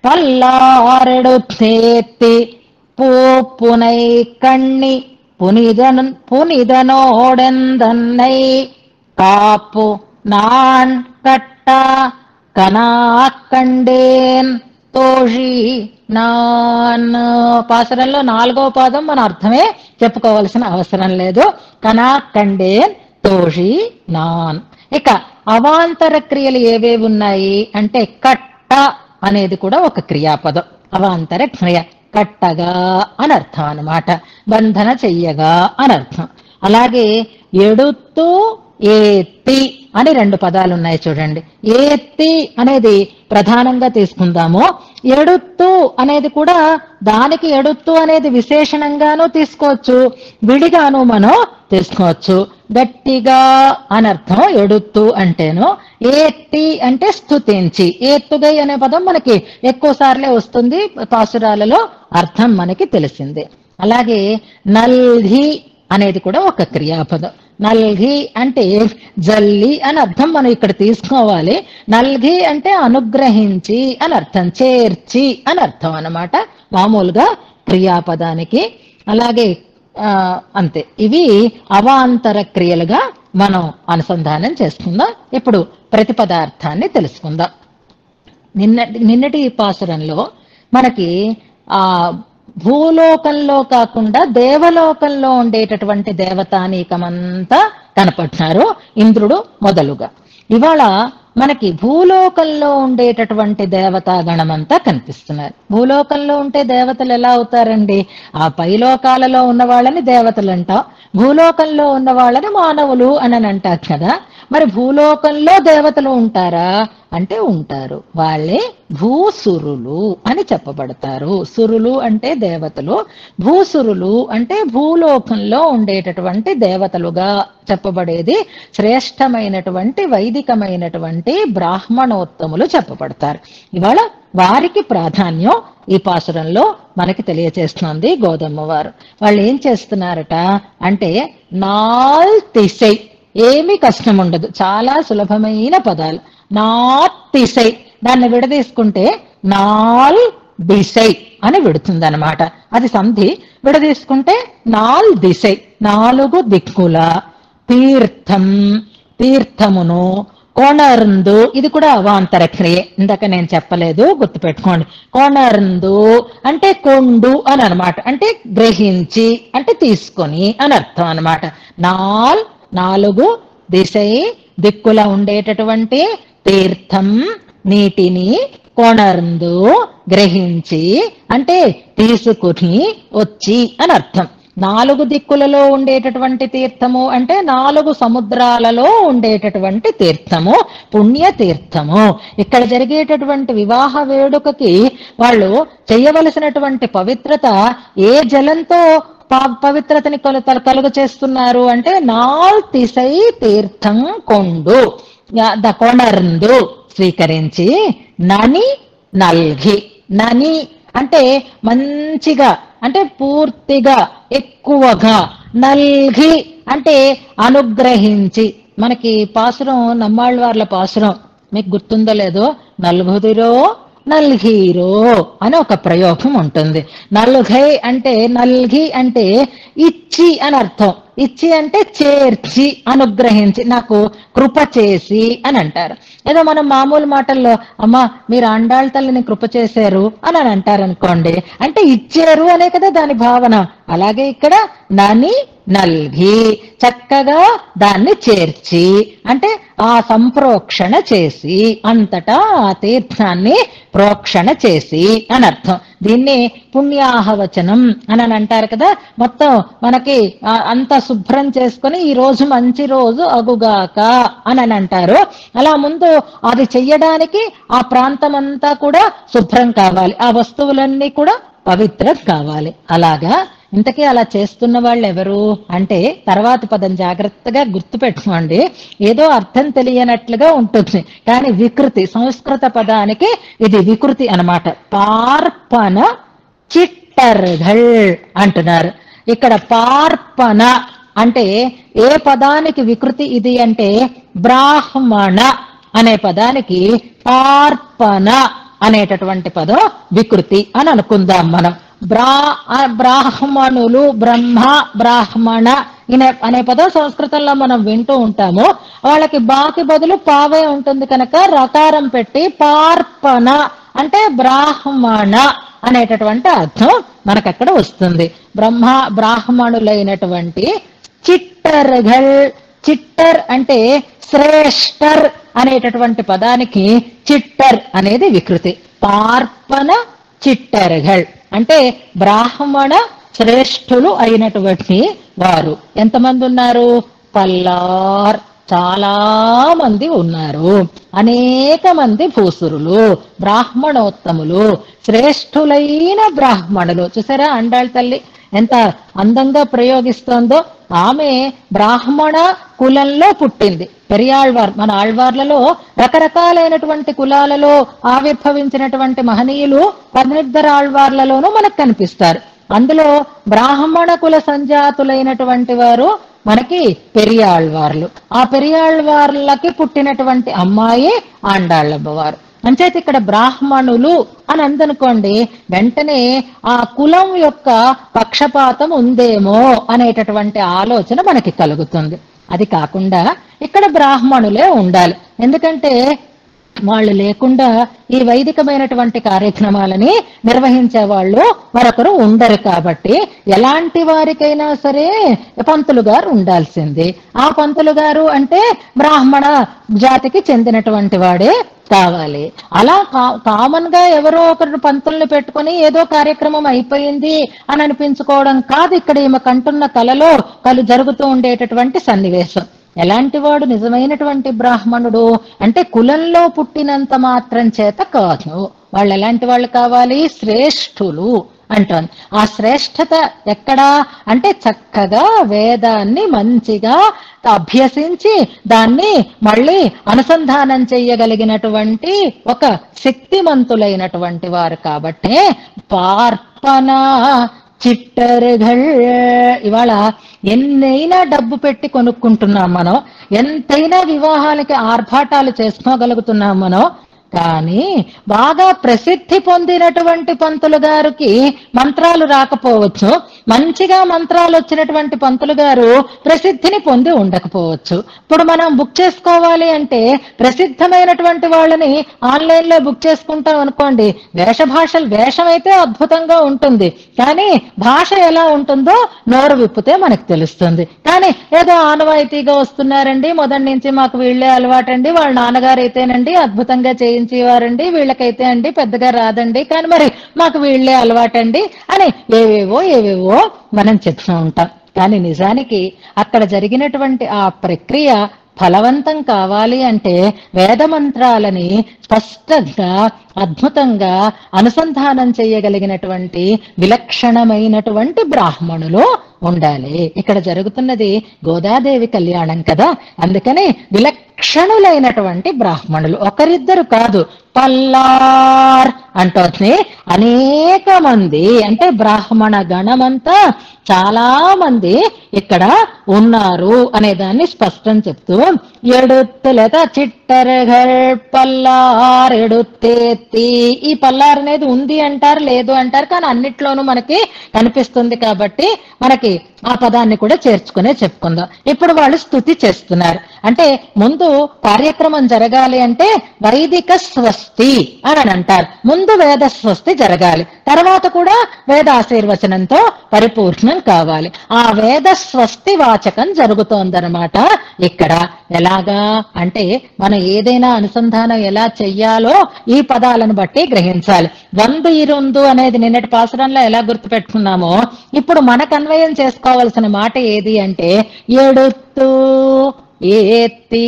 பல்லாரெடுத்தேத்தி பூப்புனை கண்ணி புனிதன் புனிதனோடெந்தன்னை காப்பு நான் கட்டா కనా కండేన్ తోషి నాన్ పాసరంలో నాలుగో పాదం మన అర్థమే చెప్పుకోవాల్సిన అవసరం లేదు కనా కండేన్ తోషి నాన్ ఇక అవాంతర క్రియలు ఏవేవి ఉన్నాయి అంటే కట్ట అనేది కూడా ఒక క్రియాపదం అవాంతర క్రియ కట్టగా అని అర్థం అన్నమాట బంధన చెయ్యగా అని అర్థం అలాగే ఎడుతూ ఏత్తి అని రెండు పదాలు ఉన్నాయి చూడండి ఏత్తి అనేది ప్రధానంగా తీసుకుందాము ఎడుత్తు అనేది కూడా దానికి ఎడుత్తు అనేది విశేషణంగాను తీసుకోవచ్చు విడిగాను మనం తీసుకోవచ్చు గట్టిగా అని అర్థం ఎడుత్తు అంటేను ఏత్తి అంటే స్తుతించి ఏత్తుగై అనే పదం మనకి ఎక్కువ సార్లే వస్తుంది పాసురాలలో అర్థం మనకి తెలిసిందే అలాగే నల్హి అనేది కూడా ఒక క్రియాపదం నల్ఘి అంటే జల్లి అని అర్థం మనం ఇక్కడ తీసుకోవాలి నల్ఘి అంటే అనుగ్రహించి అని అర్థం చేర్చి అని అర్థం అన్నమాట మామూలుగా క్రియాపదానికి అలాగే ఆ, అంతే ఇవి అవాంతర క్రియలుగా మనం అనుసంధానం చేసుకుందాం ఇప్పుడు ప్రతిపదార్థాన్ని తెలుసుకుందాం నిన్న నిన్నటి ఈ పాసురంలో మనకి ఆ భూలోకంలో కాకుండా దేవలోకంలో ఉండేటటువంటి దేవతానీకమంతా కనపడుతున్నారు ఇంద్రుడు మొదలుగా ఇవాళ మనకి భూలోకంలో ఉండేటటువంటి దేవతా గణమంతా కనిపిస్తున్నారు భూలోకంలో ఉంటే దేవతలు ఎలా అవుతారండి ఆ పైలోకాలలో ఉన్న వాళ్ళని దేవతలు అంటాం భూలోకంలో ఉన్న వాళ్ళని మానవులు అని అంటారు కదా మరి భూలోకంలో దేవతలు ఉంటారా అంటే ఉంటారు వాళ్ళే భూసురులు అని చెప్పబడతారు సురులు అంటే దేవతలు భూసురులు అంటే భూలోకంలో ఉండేటటువంటి దేవతలుగా చెప్పబడేది శ్రేష్టమైనటువంటి వైదికమైనటువంటి బ్రాహ్మణోత్తములు చెప్పబడతారు ఇవాళ వారికి ప్రాధాన్యం ఈ పాసురంలో మనకి తెలియచేస్తుంది గోదమ్మ వారు వాళ్ళు ఏం చేస్తున్నారట అంటే నాల్ తిసై ఏమీ కష్టం ఉండదు చాలా సులభమైన పదాలు నాతిసై దాన్ని విడదీసుకుంటే నాల్ దిశై అని విడుతుంది అనమాట అది సంధి విడదీసుకుంటే నాల్ దిశై నాలుగు దిక్కుల తీర్థం తీర్థమును కోణర్ందు ఇది కూడా అవాంతర క్రియ ఇందాక నేను చెప్పలేదు గుర్తుపెట్టుకోండి కోణర్ందు అంటే కొండు అని అనమాట అంటే గ్రహించి అంటే తీసుకొని అని అర్థం అనమాట నాల్ నాలుగు దిశై దిక్కుల ఉండేటటువంటి తీర్థం నీటిని కొణర్ందు గ్రహించి అంటే తీసుకుని వచ్చి అని అర్థం నాలుగు దిక్కులలో ఉండేటటువంటి తీర్థము అంటే నాలుగు సముద్రాలలో ఉండేటటువంటి తీర్థము పుణ్య తీర్థము ఇక్కడ జరిగేటటువంటి వివాహ వేడుకకి వాళ్ళు చేయవలసినటువంటి పవిత్రత ఏ జలంతో ప- పవిత్రతని కొల- కలుగ చేస్తున్నారు అంటే నాల్ తిసై తీర్థం కొండు యా- ద కొణర్ందు స్వీకరించి నని నల్గి నని అంటే మంచిగా అంటే పూర్తిగా ఎక్కువగా నల్గి అంటే అనుగ్రహించి మనకి పాసురం నమ్మాళ్ళవార్ల పాసురం మీకు గుర్తుందో లేదో నలుగుదిరో నల్హీరో అని ఒక ప్రయోగం ఉంటుంది నల్ఘై అంటే నల్ఘి అంటే ఇచ్చి అని అర్థం ఇచ్చి అంటే చేర్చి అనుగ్రహించి నాకు కృప చేసి అని అంటారు ఏదో మనం మామూలు మాటల్లో అమ్మా మీరు ఆండాళ్ళ తల్లిని కృప చేశారు అని అని అంటారు అనుకోండి అంటే ఇచ్చారు అనే కదా దాని భావన అలాగే ఇక్కడ నని నల్గి చక్కగా దాన్ని చేర్చి అంటే ఆ సంప్రోక్షణ చేసి అంతటా ఆ తీర్థాన్ని ప్రోక్షణ చేసి అని అర్థం దీన్ని పుణ్యాహవచనం అని అని అంటారు కదా మొత్తం మనకి ఆ అంత శుభ్రం చేసుకొని ఈ రోజు మంచి రోజు అగుగాక అని అని అంటారు అలా ముందు అది చెయ్యడానికి ఆ ప్రాంతం అంతా కూడా శుభ్రం కావాలి ఆ వస్తువులన్నీ కూడా పవిత్రం కావాలి అలాగా ఇంతకీ అలా చేస్తున్న వాళ్ళు ఎవరు అంటే తర్వాతి పదం జాగ్రత్తగా గుర్తుపెట్టుకోండి ఏదో అర్థం తెలియనట్లుగా ఉంటుంది కానీ వికృతి సంస్కృత పదానికి ఇది వికృతి అన్నమాట పార్పణ చిట్టర్ఘల్ అంటున్నారు ఇక్కడ పార్పణ అంటే ఏ పదానికి వికృతి ఇది అంటే బ్రాహ్మణ అనే పదానికి పార్పణ అనేటటువంటి పదం వికృతి అని అనుకుందాం మనం బ్రా ఆ బ్రాహ్మణులు బ్రహ్మ బ్రాహ్మణ ఇనే అనే పదం సంస్కృతంలో మనం వింటూ ఉంటాము వాళ్ళకి బాకి బదులు పావే ఉంటుంది కనుక రకారం పెట్టి పార్పణ అంటే బ్రాహ్మణ అనేటటువంటి అర్థం మనకు అక్కడ వస్తుంది బ్రహ్మ బ్రాహ్మణులైనటువంటి చిట్టర్ఘల్ చిట్టర్ అంటే శ్రేష్ఠర్ అనేటటువంటి పదానికి చిట్టర్ అనేది వికృతి పార్పణ చిట్టర్ఘల్ అంటే బ్రాహ్మణ శ్రేష్ఠులు అయినటువంటి వారు ఎంతమంది ఉన్నారు పల్లార్ చాలా మంది ఉన్నారు అనేక మంది భూసురులు బ్రాహ్మణోత్తములు శ్రేష్ఠులైన బ్రాహ్మణులు చూసారా అండాళ్ళ తల్లి ఎంత అందంగా ప్రయోగిస్తోందో ఆమె బ్రాహ్మణ కులంలో పుట్టింది పెరియాళ్వార్ మన ఆళ్వార్లలో రకరకాలైనటువంటి కులాలలో ఆవిర్భవించినటువంటి మహనీయులు పన్నిద్దరు ఆళ్వార్లలోనూ మనకు కనిపిస్తారు అందులో బ్రాహ్మణ కుల సంజాతులైనటువంటి వారు మనకి పెరియాళ్వార్లు ఆ పెరియాళ్వార్లకి పుట్టినటువంటి అమ్మాయి ఆండాళ్ళమ్మవారు అంచేత ఇక్కడ బ్రాహ్మణులు అని అందనుకోండి వెంటనే ఆ కులం యొక్క పక్షపాతం ఉందేమో అనేటటువంటి ఆలోచన మనకి కలుగుతుంది అది కాకుండా ఇక్కడ బ్రాహ్మణులే ఉండాలి ఎందుకంటే వాళ్ళు లేకుండా ఈ వైదికమైనటువంటి కార్యక్రమాలని నిర్వహించే వాళ్ళు మరొకరు ఉండరు కాబట్టి ఎలాంటి వారికైనా సరే పంతులు గారు ఉండాల్సింది ఆ పంతులు గారు అంటే బ్రాహ్మణ జాతికి చెందినటువంటి వాడే కావాలి అలా కామన్ గా ఎవరో ఒకరు పంతుల్ని పెట్టుకొని ఏదో కార్యక్రమం అయిపోయింది అని అనిపించుకోవడం కాదు ఇక్కడ ఈమె కంటున్న కలలో కలు జరుగుతూ ఉండేటటువంటి సన్నివేశం ఎలాంటి వాడు నిజమైనటువంటి బ్రాహ్మణుడు అంటే కులంలో పుట్టినంత మాత్రం చేత కాదు వాళ్ళు ఎలాంటి వాళ్ళు కావాలి శ్రేష్ఠులు అంటోంది ఆ శ్రేష్ఠత ఎక్కడా అంటే చక్కగా వేదాన్ని మంచిగా అభ్యసించి దాన్ని మళ్ళీ అనుసంధానం చెయ్యగలిగినటువంటి ఒక శక్తిమంతులైనటువంటి వారు కాబట్టి పార్పణ చిట్టరుగల్ ఇవాళ ఎన్నైనా డబ్బు పెట్టి కొనుక్కుంటున్నాం మనం ఎంతైనా వివాహాలకి ఆర్భాటాలు చేసుకోగలుగుతున్నాం మనం కానీ బాగా ప్రసిద్ధి పొందినటువంటి పంతులు గారికి మంత్రాలు రాకపోవచ్చు మంచిగా మంత్రాలు వచ్చినటువంటి పంతులు గారు ప్రసిద్ధిని పొంది ఉండకపోవచ్చు ఇప్పుడు మనం బుక్ చేసుకోవాలి అంటే ప్రసిద్ధమైనటువంటి వాళ్ళని ఆన్లైన్ లో బుక్ చేసుకుంటాం అనుకోండి వేష భాషలు వేషం అయితే అద్భుతంగా ఉంటుంది కానీ భాష ఎలా ఉంటుందో నోరు విప్పితే మనకు తెలుస్తుంది కానీ ఏదో ఆనవాయితీగా వస్తున్నారండి మొదటి నుంచి మాకు వీళ్ళే అలవాటండి వాళ్ళ నాన్నగారు అయితేనండి అద్భుతంగా చేయించేవారండి వీళ్ళకైతే అండి పెద్దగా రాదండి కానీ మరి మాకు వీళ్ళే అలవాటండి అని ఏవేవో ఏవేవో మనం చెప్తూ ఉంటాం కానీ నిజానికి అక్కడ జరిగినటువంటి ఆ ప్రక్రియ ఫలవంతం కావాలి అంటే వేద మంత్రాలని స్పష్టంగా అద్భుతంగా అనుసంధానం చేయగలిగినటువంటి విలక్షణమైనటువంటి బ్రాహ్మణులు ఉండాలి ఇక్కడ జరుగుతున్నది గోదాదేవి కళ్యాణం కదా అందుకని విలక్షణులైనటువంటి బ్రాహ్మణులు ఒకరిద్దరు కాదు పల్లార్ అంటోంది అనేక మంది అంటే బ్రాహ్మణ గణమంతా చాలా మంది ఇక్కడ ఉన్నారు అనే దాన్ని స్పష్టం చెప్తూ ఎడుత్తులత చిట్టరగల్ పల్లార్ ఎడుత్తేత్తి ఈ పల్లార్ అనేది ఉంది అంటారు లేదు అంటారు కానీ అన్నిట్లోనూ మనకి కనిపిస్తుంది కాబట్టి మనకి ఆ పదాన్ని కూడా చేర్చుకునే చెప్పుకుందాం ఇప్పుడు వాళ్ళు స్థుతి చేస్తున్నారు అంటే ముందు కార్యక్రమం జరగాలి అంటే వైదిక స్వస్తి అని అని అంటారు ముందు వేద స్వస్తి జరగాలి తర్వాత కూడా వేద ఆశీర్వచనంతో పరిపూర్ణం కావాలి ఆ వేద స్వస్తి వాచకం జరుగుతోందనమాట ఇక్కడ ఎలాగా అంటే మనం ఏదైనా అనుసంధానం ఎలా చెయ్యాలో ఈ పదాలను బట్టి గ్రహించాలి వందు ఇరుందు అనేది నిన్నటి పాసరంలో ఎలా గుర్తుపెట్టుకున్నామో ఇప్పుడు మనకు అన్వయం చేసుకోవాల్సిన మాట ఏది అంటే ఎడుతూ ఏతి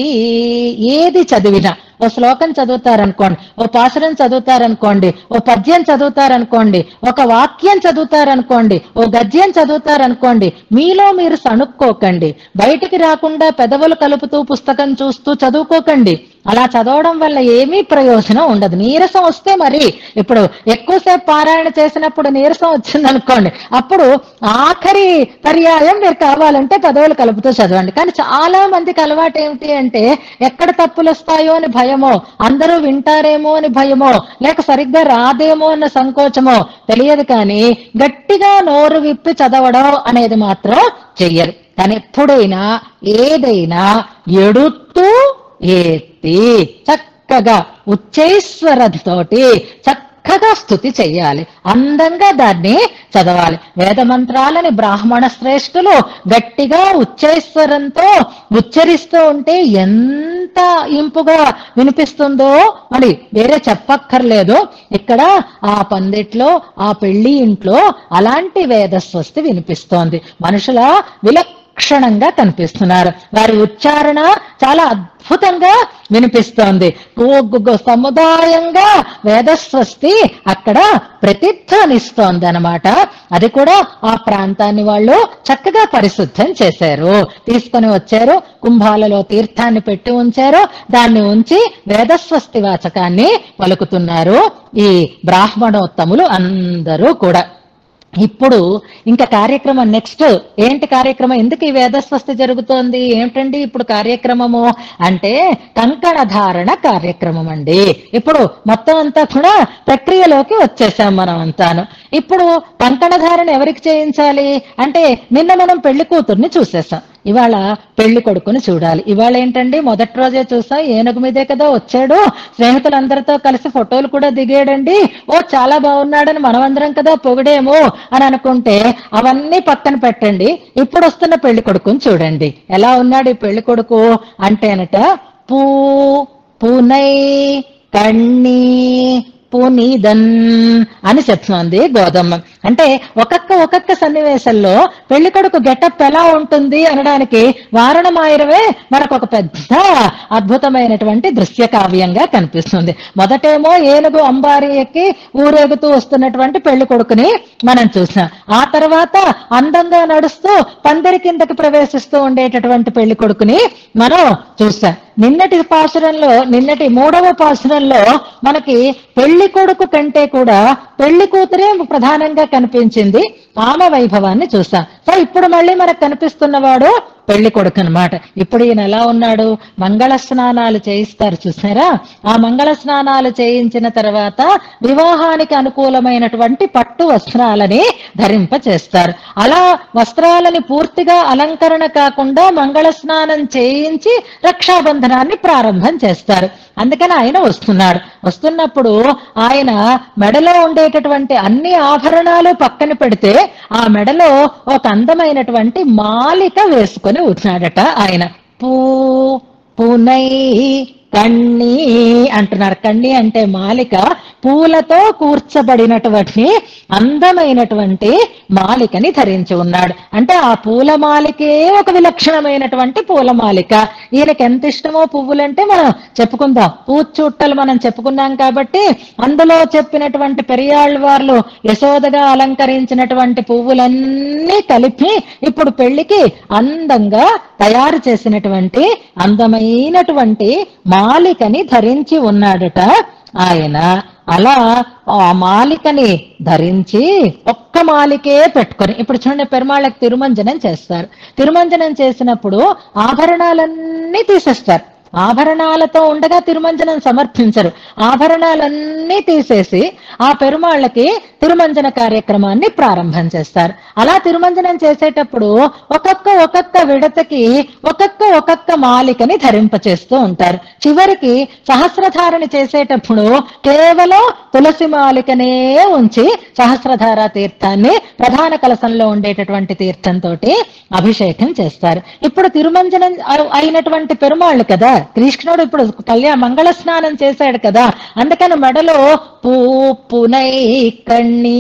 ఏది చదివినా ఓ శ్లోకం చదువుతారనుకోండి ఓ పాసరం చదువుతారనుకోండి ఓ పద్యం చదువుతారనుకోండి ఒక వాక్యం చదువుతారనుకోండి ఓ గద్యం చదువుతారనుకోండి మీలో మీరు సణుక్కోకండి బయటికి రాకుండా పెదవులు కలుపుతూ పుస్తకం చూస్తూ చదువుకోకండి అలా చదవడం వల్ల ఏమీ ప్రయోజనం ఉండదు నీరసం వస్తే మరి ఇప్పుడు ఎక్కువసేపు పారాయణ చేసినప్పుడు నీరసం వచ్చిందనుకోండి అప్పుడు ఆఖరి పర్యాయం మీరు కావాలంటే పదవులు కలుపుతూ చదవండి కానీ చాలా మందికి అలవాటు ఏమిటి అంటే ఎక్కడ తప్పులు వస్తాయో అని భయమో అందరూ వింటారేమో అని భయమో లేక సరిగ్గా రాదేమో అన్న సంకోచమో తెలియదు కానీ గట్టిగా నోరు విప్పి చదవడం అనేది మాత్రం చెయ్యరు కానీ ఎప్పుడైనా ఏదైనా ఎడుతూ ఏతి చక్కగా ఉచ్చైశ్వరంతోటి చక్కగా స్థుతి చెయ్యాలి అందంగా దాన్ని చదవాలి వేద మంత్రాలని బ్రాహ్మణ శ్రేష్ఠులు గట్టిగా ఉచ్చైశ్వరంతో ఉచ్చరిస్తూ ఉంటే ఎంత ఇంపుగా వినిపిస్తుందో మరి వేరే చెప్పక్కర్లేదు ఇక్కడ ఆ పందిట్లో ఆ పెళ్లి ఇంట్లో అలాంటి వేద స్వస్తి వినిపిస్తోంది మనుషుల విలక్ క్షణంగా కనిపిస్తున్నారు వారి ఉచ్చారణ చాలా అద్భుతంగా వినిపిస్తోంది ఓ- గు- గు- సముదాయంగా వేదస్వస్తి అక్కడ ప్రతిధ్వనిస్తోంది అనమాట అది కూడా ఆ ప్రాంతాన్ని వాళ్ళు చక్కగా పరిశుద్ధం చేశారు తీసుకొని వచ్చారు కుంభాలలో తీర్థాన్ని పెట్టి ఉంచారు దాన్ని ఉంచి వేదస్వస్తి వాచకాన్ని పలుకుతున్నారు ఈ బ్రాహ్మణోత్తములు అందరూ కూడా ఇప్పుడు ఇంకా కార్యక్రమం నెక్స్ట్ ఏంటి కార్యక్రమం ఎందుకు ఈ వేదస్వస్తి జరుగుతోంది ఏమిటండి ఇప్పుడు కార్యక్రమము అంటే కంకణ ధారణ కార్యక్రమం అండి ఇప్పుడు మొత్తం అంతా కూడా ప్రక్రియలోకి వచ్చేసాం మనం అంతాను ఇప్పుడు కంకణ ధారణ ఎవరికి చేయించాలి అంటే నిన్న మనం పెళ్లి కూతుర్ని చూసేసాం ఇవాళ పెళ్లి కొడుకుని చూడాలి ఇవాళ ఏంటండి మొదటి రోజే చూసాం ఏనుగు మీదే కదా వచ్చాడు స్నేహితులందరితో కలిసి ఫోటోలు కూడా దిగాడండి ఓ చాలా బాగున్నాడని మనమందరం కదా పొగిడేమో అని అనుకుంటే అవన్నీ పక్కన పెట్టండి ఇప్పుడు వస్తున్న పెళ్లి కొడుకుని చూడండి ఎలా ఉన్నాడు ఈ పెళ్లి కొడుకు అంటేనట పూ పూనై కಣ್ಣి పునీదన్ అని చెప్తోంది గోదమ్మ అంటే ఒక్కొక్క ఒక్కొక్క సన్నివేశంలో పెళ్లి కొడుకు గెటప్ ఎలా ఉంటుంది అనడానికి వారణమాయిరవే మనకు ఒక పెద్ద అద్భుతమైనటువంటి దృశ్య కావ్యంగా కనిపిస్తుంది మొదటేమో ఏనుగు అంబారి ఎక్కి ఊరేగుతూ వస్తున్నటువంటి పెళ్లి కొడుకుని మనం చూసాం ఆ తర్వాత అందంగా నడుస్తూ పందిరి కిందకి ప్రవేశిస్తూ ఉండేటటువంటి పెళ్లి కొడుకుని మనం చూసాం నిన్నటి పాసురంలో నిన్నటి మూడవ పాసురంలో మనకి పెళ్లి కొడుకు కంటే కూడా పెళ్లి కూతురే ప్రధానంగా కనిపించింది ఆమె వైభవాన్ని చూసాం సో ఇప్పుడు మళ్ళీ మనకు కనిపిస్తున్నవాడు పెళ్లి కొడుకు అనమాట ఇప్పుడు ఈయన ఎలా ఉన్నాడు మంగళ స్నానాలు చేయిస్తారు చూసారా ఆ మంగళ స్నానాలు చేయించిన తర్వాత వివాహానికి అనుకూలమైనటువంటి పట్టు వస్త్రాలని ధరింప చేస్తారు అలా వస్త్రాలని పూర్తిగా అలంకరణ కాకుండా మంగళ స్నానం చేయించి రక్షాబంధనాన్ని ప్రారంభం చేస్తారు అందుకని ఆయన వస్తున్నాడు వస్తున్నప్పుడు ఆయన మెడలో ఉండేటటువంటి అన్ని ఆభరణాలు పక్కన పెడితే ఆ మెడలో ఒక అందమైనటువంటి మాలిక వేసుకొని ఉన్నాడట ఆయన పూ పూనై కన్ని అంటున్నారు కన్ని అంటే మాలిక పూలతో కూర్చబడినటువంటి అందమైనటువంటి మాలికని ధరించి ఉన్నాడు అంటే ఆ పూల మాలికే ఒక విలక్షణమైనటువంటి పూల మాలిక ఈయనకి ఎంత ఇష్టమో పువ్వులంటే మనం చెప్పుకుందాం పూచుట్టలు మనం చెప్పుకున్నాం కాబట్టి అందులో చెప్పినటువంటి పెరియాళ్ళ వాళ్ళు యశోదగా అలంకరించినటువంటి పువ్వులన్నీ కలిపి ఇప్పుడు పెళ్లికి అందంగా తయారు చేసినటువంటి అందమైనటువంటి మాలికని ధరించి ఉన్నాడట ఆయన అలా ఆ మాలికని ధరించి ఒక్క మాలికే పెట్టుకొని ఇప్పుడు చూడండి పెరుమాళ్ళకి తిరుమంజనం చేస్తారు తిరుమంజనం చేసినప్పుడు ఆభరణాలన్నీ తీసేస్తారు ఆభరణాలతో ఉండగా తిరుమంజనం సమర్పించరు ఆభరణాలన్నీ తీసేసి ఆ పెరుమాళ్ళకి తిరుమంజన కార్యక్రమాన్ని ప్రారంభం చేస్తారు అలా తిరుమంజనం చేసేటప్పుడు ఒక్కొక్క ఒక్కొక్క విడతకి ఒక్కొక్క ఒక్కొక్క మాలికని ధరింపచేస్తూ ఉంటారు చివరికి సహస్రధారణ చేసేటప్పుడు కేవలం తులసి మాలికనే ఉంచి సహస్రధార తీర్థాన్ని ప్రధాన కలశంలో ఉండేటటువంటి తీర్థంతో అభిషేకం చేస్తారు ఇప్పుడు తిరుమంజనం అయి- అయినటువంటి పెరుమాళ్ళు కదా కృష్ణుడు ఇప్పుడు కళ్యాణ మంగళ స్నానం చేశాడు కదా అందుకని మెడలో పూ పునై కണ്ണి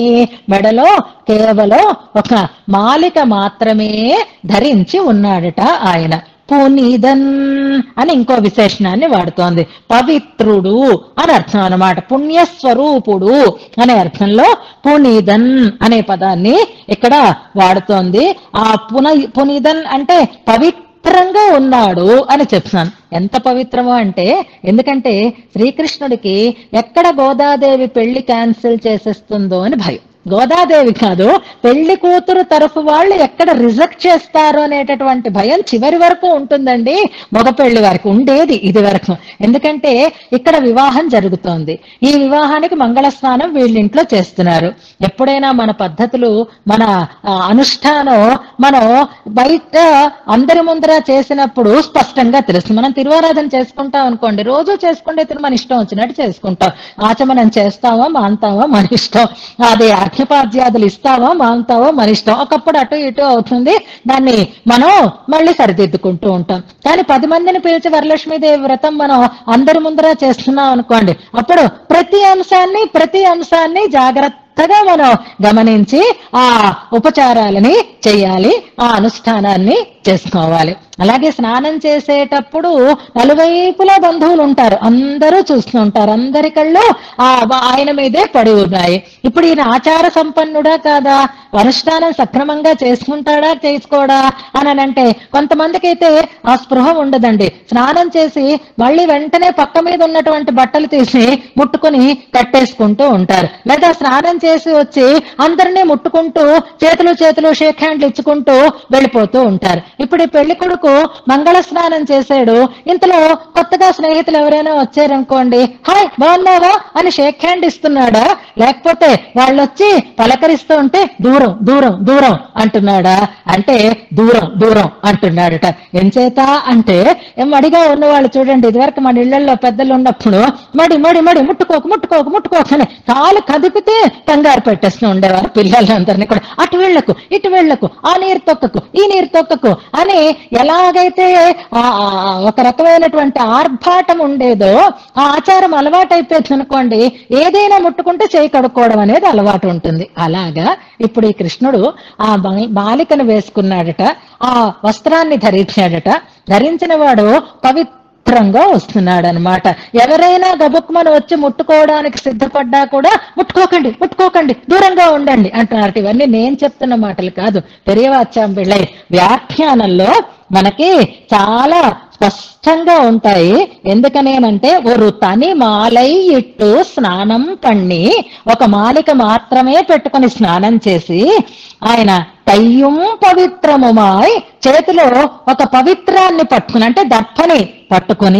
మెడలో కేవలం ఒక మాలిక మాత్రమే ధరించి ఉన్నాడట ఆయన పునీదన్ అని ఇంకో విశేషణాన్ని వాడుతోంది పవిత్రుడు అని అర్థం అన్నమాట పుణ్యస్వరూపుడు అనే అర్థంలో పునీదన్ అనే పదాన్ని ఇక్కడ వాడుతోంది ఆ పున పునీదన్ అంటే పవిత్రంగా ఉన్నాడు అని చెప్తున్నాను ఎంత పవిత్రమో అంటే ఎందుకంటే శ్రీకృష్ణుడికి ఎక్కడ గోదాదేవి పెళ్లి క్యాన్సిల్ చేసేస్తుందో అని భయం గోదాదేవి కాదు పెళ్లి కూతురు తరఫు వాళ్ళు ఎక్కడ రిజెక్ట్ చేస్తారో అనేటటువంటి భయం చివరి వరకు ఉంటుందండి మగ పెళ్లి వారికి ఉండేది ఇది వరకు ఎందుకంటే ఇక్కడ వివాహం జరుగుతోంది ఈ వివాహానికి మంగళ స్నానం వీళ్ళింట్లో చేస్తున్నారు ఎప్పుడైనా మన పద్ధతులు మన ఆ, అనుష్ఠానం మనం బయట అందరి ముందర చేసినప్పుడు స్పష్టంగా తెలుస్తుంది మనం తిరువారాధన చేసుకుంటాం అనుకోండి రోజు చేసుకుంటే తిరు మన ఇష్టం వచ్చినట్టు చేసుకుంటాం ఆచమనం చేస్తామా మాంతామా మన ఇష్టం అదే అర్ఘ్యపాద్యాదులు ఇస్తావా మాంతావా మన ఇష్టం ఒకప్పుడు అటు ఇటు అవుతుంది దాన్ని మనం మళ్ళీ సరిదిద్దుకుంటూ ఉంటాం కానీ పది మందిని పిలిచి వరలక్ష్మీదేవి వ్రతం మనం అందరి ముందర చేస్తున్నాం అనుకోండి అప్పుడు ప్రతి అంశాన్ని ప్రతి అంశాన్ని జాగ్రత్తగా మనం గమనించి ఆ ఉపచారాలని చేయాలి ఆ అనుష్ఠానాన్ని చేసుకోవాలి అలాగే స్నానం చేసేటప్పుడు నలువైపులా బంధువులు ఉంటారు అందరూ చూస్తూ ఉంటారు అందరి కళ్ళు ఆ ఆయన మీదే పడి ఉన్నాయి ఇప్పుడు ఈయన ఆచార సంపన్నుడా కాదా అనుష్ఠానం సక్రమంగా చేసుకుంటాడా చేసుకోడా అని అంటే కొంతమందికి అయితే ఆ స్పృహ ఉండదండి స్నానం చేసి మళ్ళీ వెంటనే పక్క మీద ఉన్నటువంటి బట్టలు తీసి ముట్టుకుని కట్టేసుకుంటూ ఉంటారు లేదా స్నానం చేసి వచ్చి అందరినీ ముట్టుకుంటూ చేతులు చేతులు షేక్ హ్యాండ్లు ఇచ్చుకుంటూ వెళ్ళిపోతూ ఉంటారు ఇప్పుడు ఈ పెళ్లి కొడుకు మంగళ స్నానం చేశాడు ఇంతలో కొత్తగా స్నేహితులు ఎవరైనా వచ్చారనుకోండి హాయ్ బాగున్నావా అని షేక్ హ్యాండ్ ఇస్తున్నాడా లేకపోతే వాళ్ళు వచ్చి పలకరిస్తూ ఉంటే దూరం దూరం దూరం అంటున్నాడా అంటే దూరం దూరం అంటున్నాడట ఎంచేత అంటే ఏం మడిగా ఉన్నవాళ్ళు చూడండి ఇదివరకు మన ఇళ్లలో పెద్దలు ఉన్నప్పుడు మడి మడి మడి ముట్టుకోకు ముట్టుకోకు ముట్టుకోకు అని కాలు కదిపితే కంగారు పెట్టేస్తూ ఉండేవారు పిల్లలందరినీ కూడా అటు వెళ్ళకు ఇటు వెళ్ళకు ఆ నీరు తొక్కకు ఈ నీరు తొక్కకు అని ఎలాగైతే ఆ ఆ ఒక రకమైనటువంటి ఆర్భాటం ఉండేదో ఆ ఆచారం అలవాటైపోయింది అనుకోండి ఏదైనా ముట్టుకుంటే చేయి కడుక్కోవడం అనేది అలవాటు ఉంటుంది అలాగా ఇప్పుడు ఈ కృష్ణుడు ఆ బా- బాలికను వేసుకున్నాడట ఆ వస్త్రాన్ని ధరించాడట ధరించిన వాడు పవిత్రంగా వస్తున్నాడు అనమాట ఎవరైనా గబుక్మని వచ్చి ముట్టుకోవడానికి సిద్ధపడ్డా కూడా ముట్టుకోకండి ముట్టుకోకండి దూరంగా ఉండండి అంటున్నారు ఇవన్నీ నేను చెప్తున్న మాటలు కాదు పెరియవాచ్యాం పిళ్ళై వ్యాఖ్యానంలో మనకి చాలా స్పష్టంగా ఉంటాయి ఎందుకనేనంటే ఒక తని మాలై ఇట్టు స్నానం పణ్ణి ఒక మాలిక మాత్రమే పెట్టుకొని స్నానం చేసి ఆయన తయ్యం పవిత్రముమాయ్ చేతిలో ఒక పవిత్రాన్ని పట్టుకుని అంటే దర్భని పట్టుకుని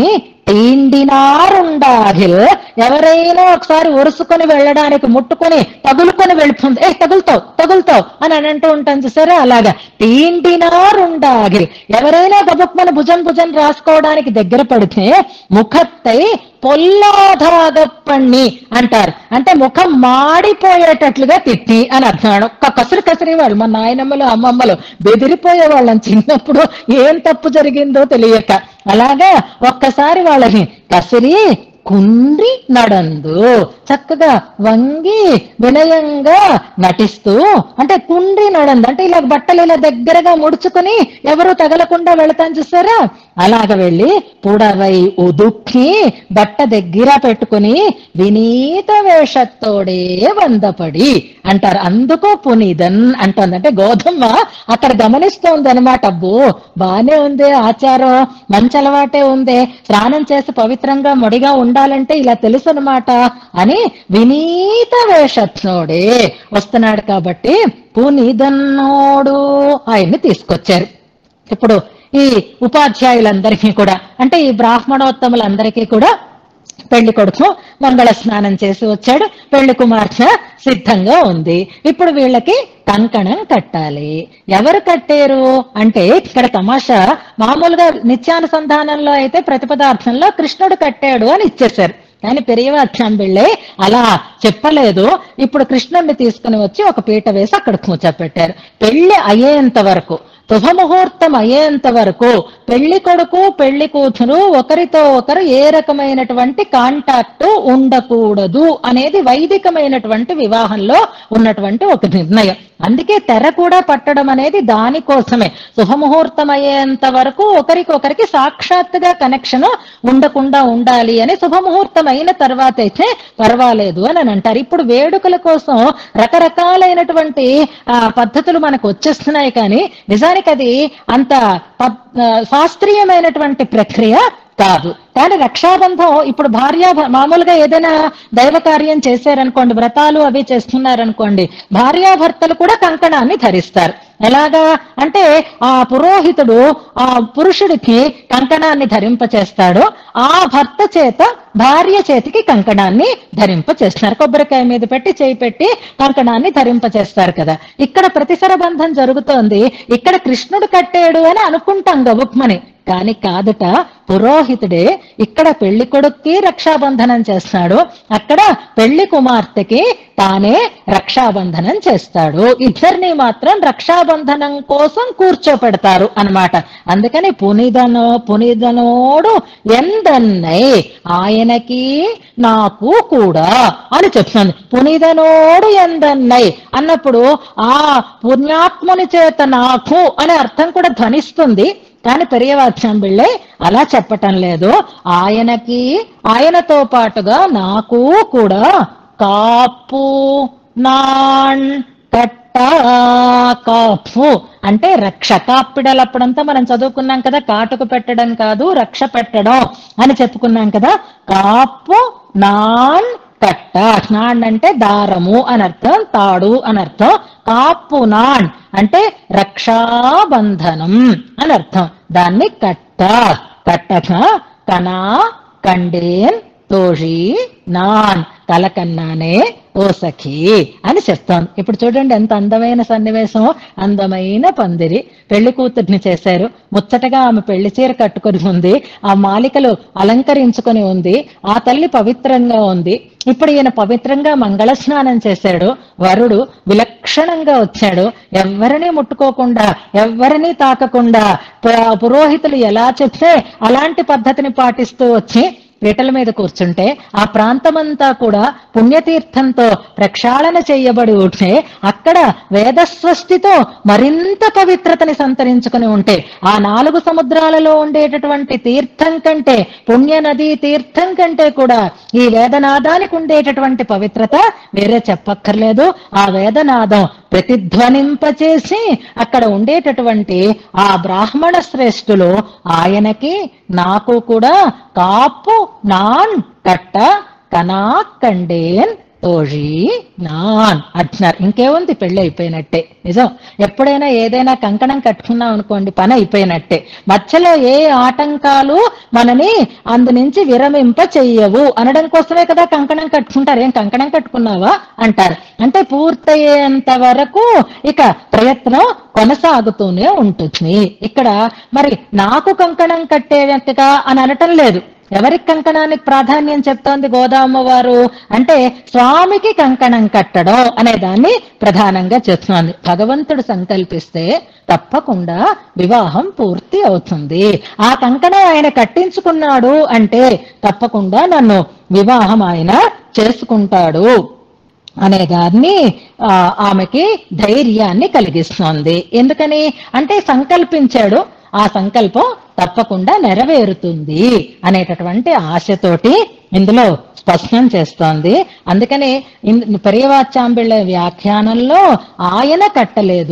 తీండినారుండాహిల్ ఎవరైనా ఒకసారి ఒరుసుకొని వెళ్ళడానికి ముట్టుకొని తగులుకొని వెళ్ళిపోతుంది ఏ తగులుతావు తగులుతావు అని అని అంటూ ఉంటాను చూసారా అలాగా తీండినారుండాహిల్ ఎవరైనా గబుక్మని భుజం భుజం రాసుకోవడానికి దగ్గర పడితే ముఖత్తై పొల్లాధాగప్పణ్ణి అంటారు అంటే ముఖం మాడిపోయేటట్లుగా తిట్టి అని అర్థం ఒక్క కసురు కసిరి వాళ్ళు మా నాయనమ్మలు అమ్మమ్మలు బెదిరిపోయే వాళ్ళని చిన్నప్పుడు ఏం తప్పు జరిగిందో తెలియక అలాగా ఒక్కసారి వాళ్ళని కసిరి కుండ్రి నడందు చక్కగా వంగి వినయంగా నటిస్తూ అంటే కుండ్రి నడందు అంటే ఇలా బట్టలు ఇలా దగ్గరగా ముడుచుకుని ఎవరు తగలకుండా వెళతాను చూస్తారా అలాగ వెళ్ళి పుడవై ఉదుక్కి బట్ట దగ్గర పెట్టుకుని వినీత వేషత్తోడే వందపడి అంటారు అందుకు పునీదన్ అంటుంది అంటే గోధుమ అక్కడ గమనిస్తోంది అనమాట అబ్బో బానే ఉంది ఆచారం మంచి అలవాటే ఉంది స్నానం చేసి పవిత్రంగా మొడిగా ఉండ ఉండాలంటే ఇలా తెలుసు అనమాట అని వినీత వేషత్నోడే వస్తున్నాడు కాబట్టి పునీదన్నోడు ఆయన్ని తీసుకొచ్చారు ఇప్పుడు ఈ ఉపాధ్యాయులందరికీ కూడా అంటే ఈ బ్రాహ్మణోత్తములందరికీ కూడా పెళ్లి కొడుకు మంగళ స్నానం చేసి వచ్చాడు పెళ్లి కుమార్తె సిద్ధంగా ఉంది ఇప్పుడు వీళ్ళకి కంకణం కట్టాలి ఎవరు కట్టారు అంటే ఇక్కడ తమాషా మామూలుగా నిత్యానుసంధానంలో అయితే ప్రతిపదార్థంలో కృష్ణుడు కట్టాడు అని ఇచ్చేశారు కానీ పెరియవాచ్యాంబిళ్ళే అలా చెప్పలేదు ఇప్పుడు కృష్ణుడిని తీసుకుని వచ్చి ఒక పీట వేసి అక్కడ కూర్చోపెట్టారు పెళ్లి అయ్యేంత వరకు శుభముహూర్తం అయ్యేంత వరకు పెళ్లి కొడుకు పెళ్లి కూతురు ఒకరితో ఒకరు ఏ రకమైనటువంటి కాంటాక్ట్ ఉండకూడదు అనేది వైదికమైనటువంటి వివాహంలో ఉన్నటువంటి ఒక నిర్ణయం అందుకే తెర కూడా పట్టడం అనేది దానికోసమే శుభముహూర్తం అయ్యేంత వరకు ఒకరికొకరికి సాక్షాత్తుగా కనెక్షన్ ఉండకుండా ఉండాలి అని శుభముహూర్తం అయిన తర్వాత అయితే పర్వాలేదు అని అని అంటారు ఇప్పుడు వేడుకల కోసం రకరకాలైనటువంటి ఆ, పద్ధతులు మనకు వచ్చేస్తున్నాయి కానీ నిజానికి అది అంత పద్- ఆ, శాస్త్రీయమైనటువంటి ప్రక్రియ కాదు కానీ రక్షాబంధం ఇప్పుడు భార్య మామూలుగా ఏదైనా దైవ కార్యం చేశారనుకోండి వ్రతాలు అవి చేస్తున్నారనుకోండి భార్యాభర్తలు కూడా కంకణాన్ని ధరిస్తారు ఎలాగా అంటే ఆ పురోహితుడు ఆ పురుషుడికి కంకణాన్ని ధరింపచేస్తాడు ఆ భర్త చేత భార్య చేతికి కంకణాన్ని ధరింపచేస్తున్నారు కొబ్బరికాయ మీద పెట్టి చేయి పెట్టి కంకణాన్ని ధరింపచేస్తారు కదా ఇక్కడ ప్రతిసర బంధం జరుగుతోంది ఇక్కడ కృష్ణుడు కట్టాడు అని అనుకుంటాం గబుక్మని కాని కాదుట పురోహితుడే ఇక్కడ పెళ్లి కొడుక్కి రక్షాబంధనం చేస్తాడు అక్కడ పెళ్లి కుమార్తెకి తానే రక్షాబంధనం చేస్తాడు ఇద్దరిని మాత్రం రక్షాబంధనం కోసం కూర్చోపెడతారు అన్నమాట అందుకని పునిదనో పునిదనోడు ఎందన్నై ఆయనకి నాకు కూడా అని చెప్తుంది పునిదనోడు ఎందన్నై అన్నప్పుడు ఆ పుణ్యాత్ముని చేత నాకు అనే అర్థం కూడా ధ్వనిస్తుంది కానీ పెరియవాచ్యం బిళ్ళే అలా చెప్పటం లేదు ఆయనకి ఆయనతో పాటుగా నాకు కూడా కాపు నాన్ కట్ట కాపు అంటే రక్ష కాపిడలప్పుడంతా మనం చదువుకున్నాం కదా కాటుకు పెట్టడం కాదు రక్ష పెట్టడం అని చెప్పుకున్నాం కదా కాపు నాన్ కట్ట నాన్ అంటే దారము అని అర్థం తాడు అని అర్థం కాపు నాన్ అంటే రక్షాబంధనం అని అర్థం దాన్ని కట్ట కట్టక కనా కండేన్ తోషి నాన్ కలకన్నానే ఓ సఖి అని చెప్తాం ఇప్పుడు చూడండి ఎంత అందమైన సన్నివేశం అందమైన పందిరి పెళ్లి కూతుర్ని చేశారు ముచ్చటగా ఆమె పెళ్లి చీర కట్టుకొని ఉంది ఆ మాలికలు అలంకరించుకొని ఉంది ఆ తల్లి పవిత్రంగా ఉంది ఇప్పుడు ఈయన పవిత్రంగా మంగళ స్నానం చేశాడు వరుడు విలక్షణంగా వచ్చాడు ఎవరిని ముట్టుకోకుండా ఎవరిని తాకకుండా పు- పురోహితులు ఎలా చెప్తే అలాంటి పద్ధతిని పాటిస్తూ వచ్చి పీటల మీద కూర్చుంటే ఆ ప్రాంతమంతా కూడా పుణ్యతీర్థంతో ప్రక్షాళన చేయబడి ఉంటే అక్కడ వేదస్వస్తితో మరింత పవిత్రతని సంతరించుకుని ఉంటే ఆ నాలుగు సముద్రాలలో ఉండేటటువంటి తీర్థం కంటే పుణ్య నదీ తీర్థం కంటే కూడా ఈ వేదనాదానికి ఉండేటటువంటి పవిత్రత వేరే చెప్పక్కర్లేదు ఆ వేదనాదం ప్రతిధ్వనింపచేసి అక్కడ ఉండేటటువంటి ఆ బ్రాహ్మణ శ్రేష్ఠులు ఆయనకి నాకు కూడా కాపు నాన్ కట్ట కనా కండేన్ తోషి నాన్ అంటున్నారు ఇంకేముంది పెళ్లి అయిపోయినట్టే నిజం ఎప్పుడైనా ఏదైనా కంకణం కట్టుకున్నాం అనుకోండి పని అయిపోయినట్టే మధ్యలో ఏ ఆటంకాలు మనని అందు నుంచి విరమింప చెయ్యవు అనడం కోసమే కదా కంకణం కట్టుకుంటారు ఏం కంకణం కట్టుకున్నావా అంటారు అంటే పూర్తయ్యేంత వరకు ఇక ప్రయత్నం కొనసాగుతూనే ఉంటుంది ఇక్కడ మరి నాకు కంకణం కట్టేటట్టుగా అని అనటం లేదు ఎవరికి కంకణానికి ప్రాధాన్యం చెప్తోంది గోదామ్మ వారు అంటే స్వామికి కంకణం కట్టడం అనే దాన్ని ప్రధానంగా చెప్తోంది భగవంతుడు సంకల్పిస్తే తప్పకుండా వివాహం పూర్తి అవుతుంది ఆ కంకణం ఆయన కట్టించుకున్నాడు అంటే తప్పకుండా నన్ను వివాహం ఆయన చేసుకుంటాడు అనే దాన్ని ఆ, ఆమెకి ధైర్యాన్ని కలిగిస్తోంది ఎందుకని అంటే సంకల్పించాడు ఆ సంకల్పం తప్పకుండా నెరవేరుతుంది అనేటటువంటి ఆశతోటి ఇందులో స్పష్టం చేస్తోంది అందుకని ఇన్- పెరియవాచాంబిళ్ళ వ్యాఖ్యానంలో ఆయన కట్టలేదు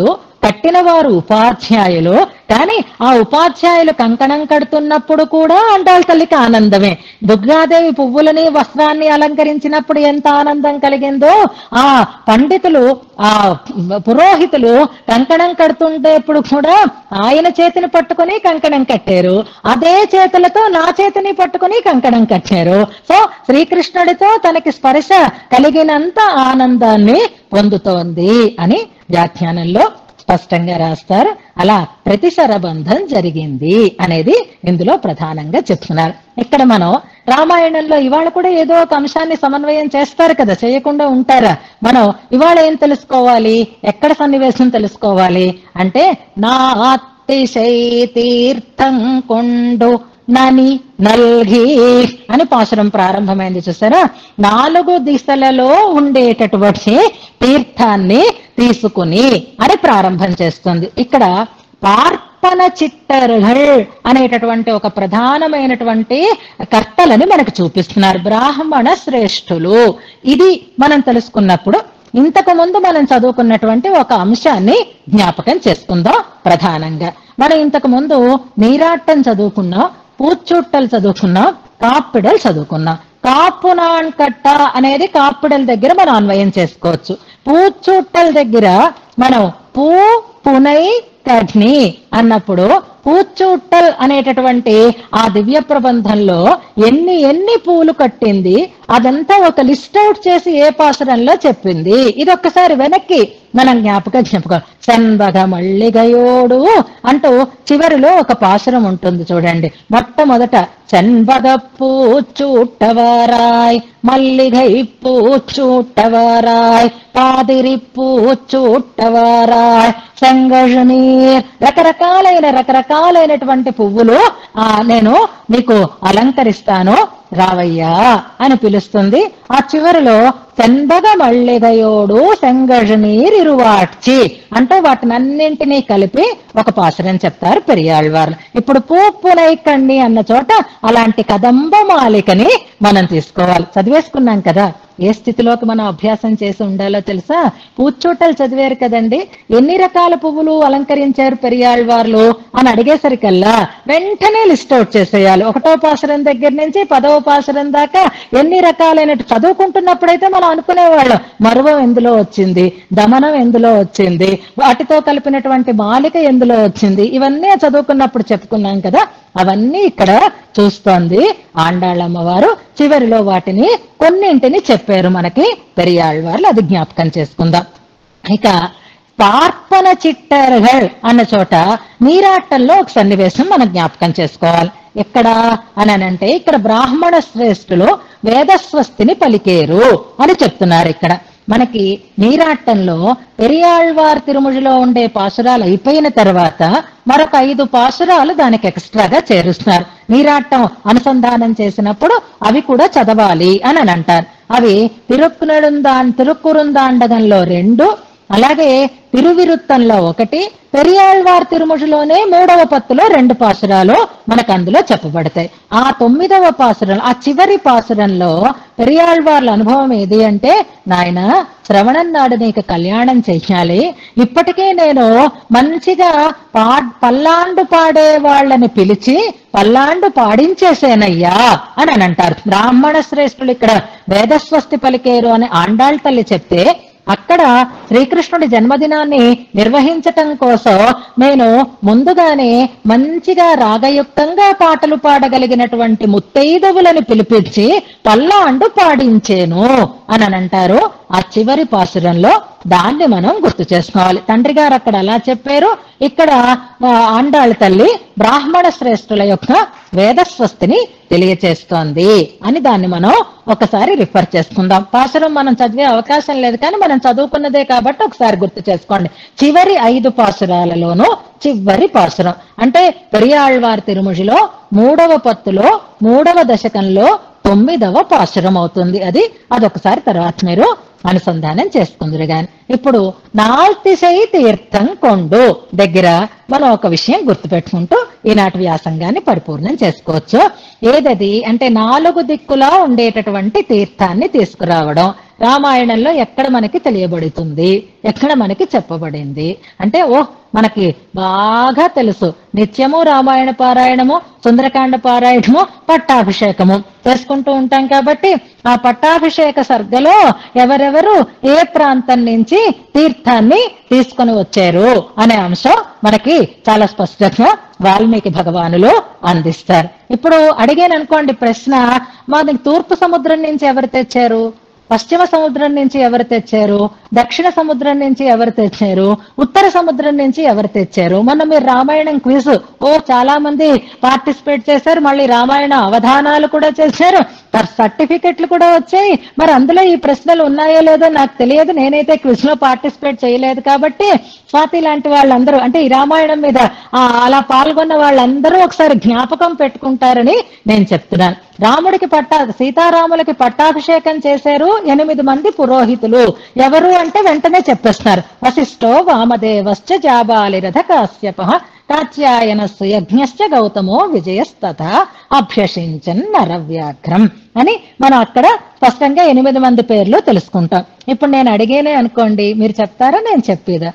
కట్టిన వారు ఉపాధ్యాయులు కానీ ఆ ఉపాధ్యాయులు కంకణం కడుతున్నప్పుడు కూడా అండాల తల్లికి ఆనందమే దుర్గాదేవి పువ్వులని వస్త్రాన్ని అలంకరించినప్పుడు ఎంత ఆనందం కలిగిందో ఆ పండితులు ఆ పురోహితులు కంకణం కడుతుండేప్పుడు కూడా ఆయన చేతిని పట్టుకొని కంకణం కట్టారు అదే చేతులతో నా చేతిని పట్టుకొని కంకణం కట్టారు సో శ్రీకృష్ణుడితో తనకి స్పర్శ కలిగినంత ఆనందాన్ని పొందుతోంది అని వ్యాఖ్యానంలో స్పష్టంగా రాస్తారు అలా ప్రతిసర బంధం జరిగింది అనేది ఇందులో ప్రధానంగా చెప్తున్నారు ఇక్కడ మనం రామాయణంలో ఇవాళ కూడా ఏదో ఒక అంశాన్ని సమన్వయం చేస్తారు కదా చేయకుండా ఉంటారా మనం ఇవాళ ఏం తెలుసుకోవాలి ఎక్కడ సన్నివేశం తెలుసుకోవాలి అంటే నా అతిశై తీర్థం కొండు నని నల్గి అని పాసురం ప్రారంభమైంది చూసారా నాలుగు దిశలలో ఉండేటటువంటి తీర్థాన్ని తీసుకుని అని ప్రారంభం చేస్తుంది ఇక్కడ పార్పణ చిట్టరుగల్ అనేటటువంటి ఒక ప్రధానమైనటువంటి కర్తలని మనకు చూపిస్తున్నారు బ్రాహ్మణ శ్రేష్ఠులు ఇది మనం తెలుసుకున్నప్పుడు ఇంతకు ముందు మనం చదువుకున్నటువంటి ఒక అంశాన్ని జ్ఞాపకం చేసుకుందాం ప్రధానంగా మనం ఇంతకు ముందు నీరాట్టం చదువుకున్నాం పూచుట్టలు చదువుకున్నాం కాపిడలు చదువుకున్నాం కాపునాన్ కట్ట అనేది కాపిడల దగ్గర మనం అన్వయం చేసుకోవచ్చు పూచుట్టల దగ్గర మనం పూ పునై కడ్ని అన్నప్పుడు పూచుట్టల్ అనేటటువంటి ఆ దివ్య ప్రబంధంలో ఎన్ని ఎన్ని పూలు కట్టింది అదంతా ఒక లిస్ట్ అవుట్ చేసి ఏ పాసురంలో చెప్పింది ఇది ఒక్కసారి వెనక్కి మనం జ్ఞాపకం చెప్పుకో సెన్బగ మళ్ళిగయోడు అంటూ చివరిలో ఒక పాసురం ఉంటుంది చూడండి మొట్టమొదట செண்பக பூச்சூட்டவராய் மல்லிகை பூச்சூட்டவராய் పాదిరి పూచూట్టవారాయ్ సంగళ నీర్ రకరకాలైన రకరకాలైనటువంటి పువ్వులు ఆ నేను నీకు అలంకరిస్తాను రావయ్యా అని పిలుస్తుంది ఆ చివరిలో చెంబగ మళ్ళిగయోడు సెంగళ నీర్ ఇరువాడ్చి అంటే వాటినన్నింటినీ కలిపి ఒక పాసురం చెప్తారు పెరియాళ్వార్లు ఇప్పుడు పూపునైకండి అన్న చోట అలాంటి కదంబ మాలికని మనం తీసుకోవాలి చదివేసుకున్నాం కదా ఏ స్థితిలోకి మనం అభ్యాసం చేసి ఉండాలో తెలుసా పూచోటలు చదివారు కదండి ఎన్ని రకాల పువ్వులు అలంకరించారు పెరియాళ్వార్లు అని అడిగేసరికల్లా వెంటనే లిస్ట్ అవుట్ చేసేయాలి ఒకటో పాసరం దగ్గర నుంచి పదవ పాసరం దాకా ఎన్ని రకాలైన చదువుకుంటున్నప్పుడైతే మనం అనుకునేవాళ్ళం మరువం ఎందులో వచ్చింది దమనం ఎందులో వచ్చింది వాటితో కలిపినటువంటి మాలిక ఎందులో వచ్చింది ఇవన్నీ చదువుకున్నప్పుడు చెప్పుకున్నాం కదా అవన్నీ ఇక్కడ చూస్తోంది ఆండాళ్ళమ్మవారు చివరిలో వాటిని కొన్నింటిని చెప్పారు మనకి పెరియాళ్ళవార్లు అది జ్ఞాపకం చేసుకుందాం ఇక పార్పణ చిట్టరగల్ అన్న చోట నీరాటంలో ఒక సన్నివేశం మనం జ్ఞాపకం చేసుకోవాలి ఎక్కడ అని అంటే ఇక్కడ బ్రాహ్మణ శ్రేష్ఠులు వేదస్వస్తిని పలికేరు అని చెప్తున్నారు ఇక్కడ మనకి నీరాట్టంలో పెరియాళ్వార్ తిరుముడిలో ఉండే పాసురాలు అయిపోయిన తర్వాత మరొక ఐదు పాసురాలు దానికి ఎక్స్ట్రాగా చేరుస్తున్నారు నీరాట్టం అనుసంధానం చేసినప్పుడు అవి కూడా చదవాలి అని అని అంటారు అవి తిరుక్కునడుందా తిరుక్కురుందాండగంలో రెండు అలాగే తిరువిరుత్తంలో ఒకటి పెరియాళ్వార్ తిరుముడిలోనే మూడవ పత్తులో రెండు పాసురాలు మనకు అందులో చెప్పబడతాయి ఆ తొమ్మిదవ పాసురం ఆ చివరి పాసురంలో పెరియాళ్వార్ల అనుభవం ఏది అంటే నాయన శ్రవణం నాడు నీకు కళ్యాణం చెయ్యాలి ఇప్పటికే నేను మంచిగా పా పల్లాండు పాడే వాళ్ళని పిలిచి పల్లాండు పాడించేసేనయ్యా అని అని అంటారు బ్రాహ్మణ శ్రేష్ఠులు ఇక్కడ వేదస్వస్తి పలికేరు అని ఆండాళ్ తల్లి చెప్తే అక్కడ శ్రీకృష్ణుడి జన్మదినాన్ని నిర్వహించటం కోసం నేను ముందుగానే మంచిగా రాగయుక్తంగా పాటలు పాడగలిగినటువంటి ముత్తైదవులను పిలిపించి పల్లాండు పాడించేను అని అని అంటారు ఆ చివరి పాసురంలో దాన్ని మనం గుర్తు చేసుకోవాలి తండ్రి గారు అక్కడ అలా చెప్పారు ఇక్కడ ఆ, ఆండాళ్ళ తల్లి బ్రాహ్మణ శ్రేష్ఠుల యొక్క వేదస్వస్తిని తెలియచేస్తోంది అని దాన్ని మనం ఒకసారి రిఫర్ చేసుకుందాం పాసురం మనం చదివే అవకాశం లేదు కానీ మనం చదువుకున్నదే కాబట్టి ఒకసారి గుర్తు చేసుకోండి చివరి ఐదు పాసురాలలోనూ చివరి పాసురం అంటే పెరియాళ్వారి తిరుముడిలో మూడవ పత్తులో మూడవ దశకంలో తొమ్మిదవ పాసురం అవుతుంది అది అదొకసారి తర్వాత మీరు అనుసంధానం చేసుకుందరు గాని ఇప్పుడు నాల్తిశై తీర్థం కొండు దగ్గర మనం ఒక విషయం గుర్తుపెట్టుకుంటూ ఈనాటి వ్యాసంగాన్ని పరిపూర్ణం చేసుకోవచ్చు ఏదది అంటే నాలుగు దిక్కులా ఉండేటటువంటి తీర్థాన్ని తీసుకురావడం రామాయణంలో ఎక్కడ మనకి తెలియబడుతుంది ఎక్కడ మనకి చెప్పబడింది అంటే ఓ మనకి బాగా తెలుసు నిత్యము రామాయణ పారాయణము సుందరకాండ పారాయణము పట్టాభిషేకము చేసుకుంటూ ఉంటాం కాబట్టి ఆ పట్టాభిషేక సర్గలో ఎవరెవరు ఏ ప్రాంతం నుంచి తీర్థాన్ని తీసుకొని వచ్చారు అనే అంశం మనకి చాలా స్పష్టంగా వాల్మీకి భగవానులు అందిస్తారు ఇప్పుడు అడిగాను అనుకోండి ప్రశ్న మాది తూర్పు సముద్రం నుంచి ఎవరు తెచ్చారు పశ్చిమ సముద్రం నుంచి ఎవరు తెచ్చారు దక్షిణ సముద్రం నుంచి ఎవరు తెచ్చారు ఉత్తర సముద్రం నుంచి ఎవరు తెచ్చారు మొన్న మీరు రామాయణం క్విజ్ ఓ చాలా మంది పార్టిసిపేట్ చేశారు మళ్ళీ రామాయణ అవధానాలు కూడా చేశారు సర్టిఫికెట్లు కూడా వచ్చాయి మరి అందులో ఈ ప్రశ్నలు ఉన్నాయో లేదో నాకు తెలియదు నేనైతే క్విజ్ లో పార్టిసిపేట్ చేయలేదు కాబట్టి స్వాతి లాంటి వాళ్ళందరూ అంటే ఈ రామాయణం మీద ఆ, అలా పాల్గొన్న వాళ్ళందరూ ఒకసారి జ్ఞాపకం పెట్టుకుంటారని నేను చెప్తున్నాను రాముడికి పట్టా సీతారాములకి పట్టాభిషేకం చేశారు ఎనిమిది మంది పురోహితులు ఎవరు అంటే వెంటనే చెప్పేస్తున్నారు వశిష్ఠో వామదేవశ్చ జాబాలిరథ కాశ్యప కాత్యాయనస్సు యజ్ఞశ్చ గౌతమో విజయస్తథ అభ్యసించన్ నరవ్యాఘ్రం అని మనం అక్కడ స్పష్టంగా ఎనిమిది మంది పేర్లు తెలుసుకుంటాం ఇప్పుడు నేను అడిగేనే అనుకోండి మీరు చెప్తారా నేను చెప్పేదా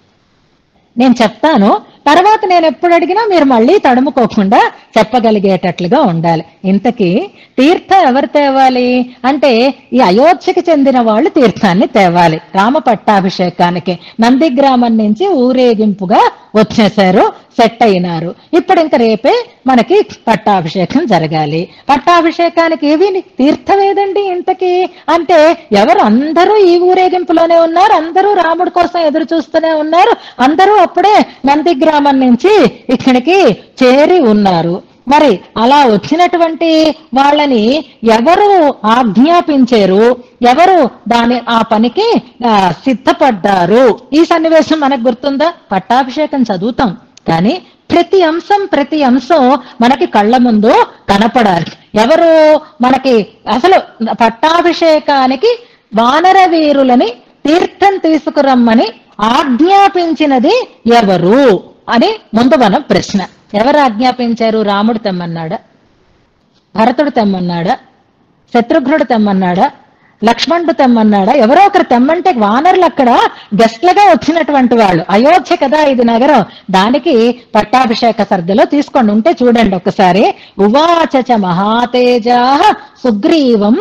నేను చెప్తాను తర్వాత నేను ఎప్పుడు అడిగినా మీరు మళ్ళీ తడుముకోకుండా చెప్పగలిగేటట్లుగా ఉండాలి ఇంతకీ తీర్థం ఎవరు తేవాలి అంటే ఈ అయోధ్యకి చెందిన వాళ్ళు తీర్థాన్ని తేవాలి రామ పట్టాభిషేకానికి నందిగ్రామం నుంచి ఊరేగింపుగా వచ్చేశారు సెట్ అయినారు ఇప్పుడు ఇంక రేపే మనకి పట్టాభిషేకం జరగాలి పట్టాభిషేకానికి ఏవి తీర్థం ఏదండి ఇంతకీ అంటే ఎవరు అందరూ ఈ ఊరేగింపులోనే ఉన్నారు అందరూ రాముడి కోసం ఎదురు చూస్తూనే ఉన్నారు అందరూ అప్పుడే నందిగ్రామం నుంచి ఇక్కడికి చేరి ఉన్నారు మరి అలా వచ్చినటువంటి వాళ్ళని ఎవరు ఆజ్ఞాపించారు ఎవరు దాని ఆ పనికి ఆ, సిద్ధపడ్డారు ఈ సన్నివేశం మనకు గుర్తుందా పట్టాభిషేకం చదువుతాం కానీ ప్రతి అంశం ప్రతి అంశం మనకి కళ్ళ ముందు కనపడాలి ఎవరు మనకి అసలు పట్టాభిషేకానికి వానర వీరులని తీర్థం తీసుకురమ్మని ఆజ్ఞాపించినది ఎవరు అని ముందు మనం ప్రశ్న ఎవరు ఆజ్ఞాపించారు రాముడు తెమ్మన్నాడా భరతుడు తెమ్మన్నాడా శత్రుఘ్నుడు తెమ్మన్నాడా లక్ష్మణుడు తెమ్మన్నాడా ఎవరో ఒకరు తెమ్మంటే వానరులు అక్కడ గెస్ట్లుగా వచ్చినటువంటి వాళ్ళు అయోధ్య కదా ఇది నగరం దానికి పట్టాభిషేక సర్గలో తీసుకోండి ఉంటే చూడండి ఒకసారి ఉవాచ మహాతేజ సుగ్రీవం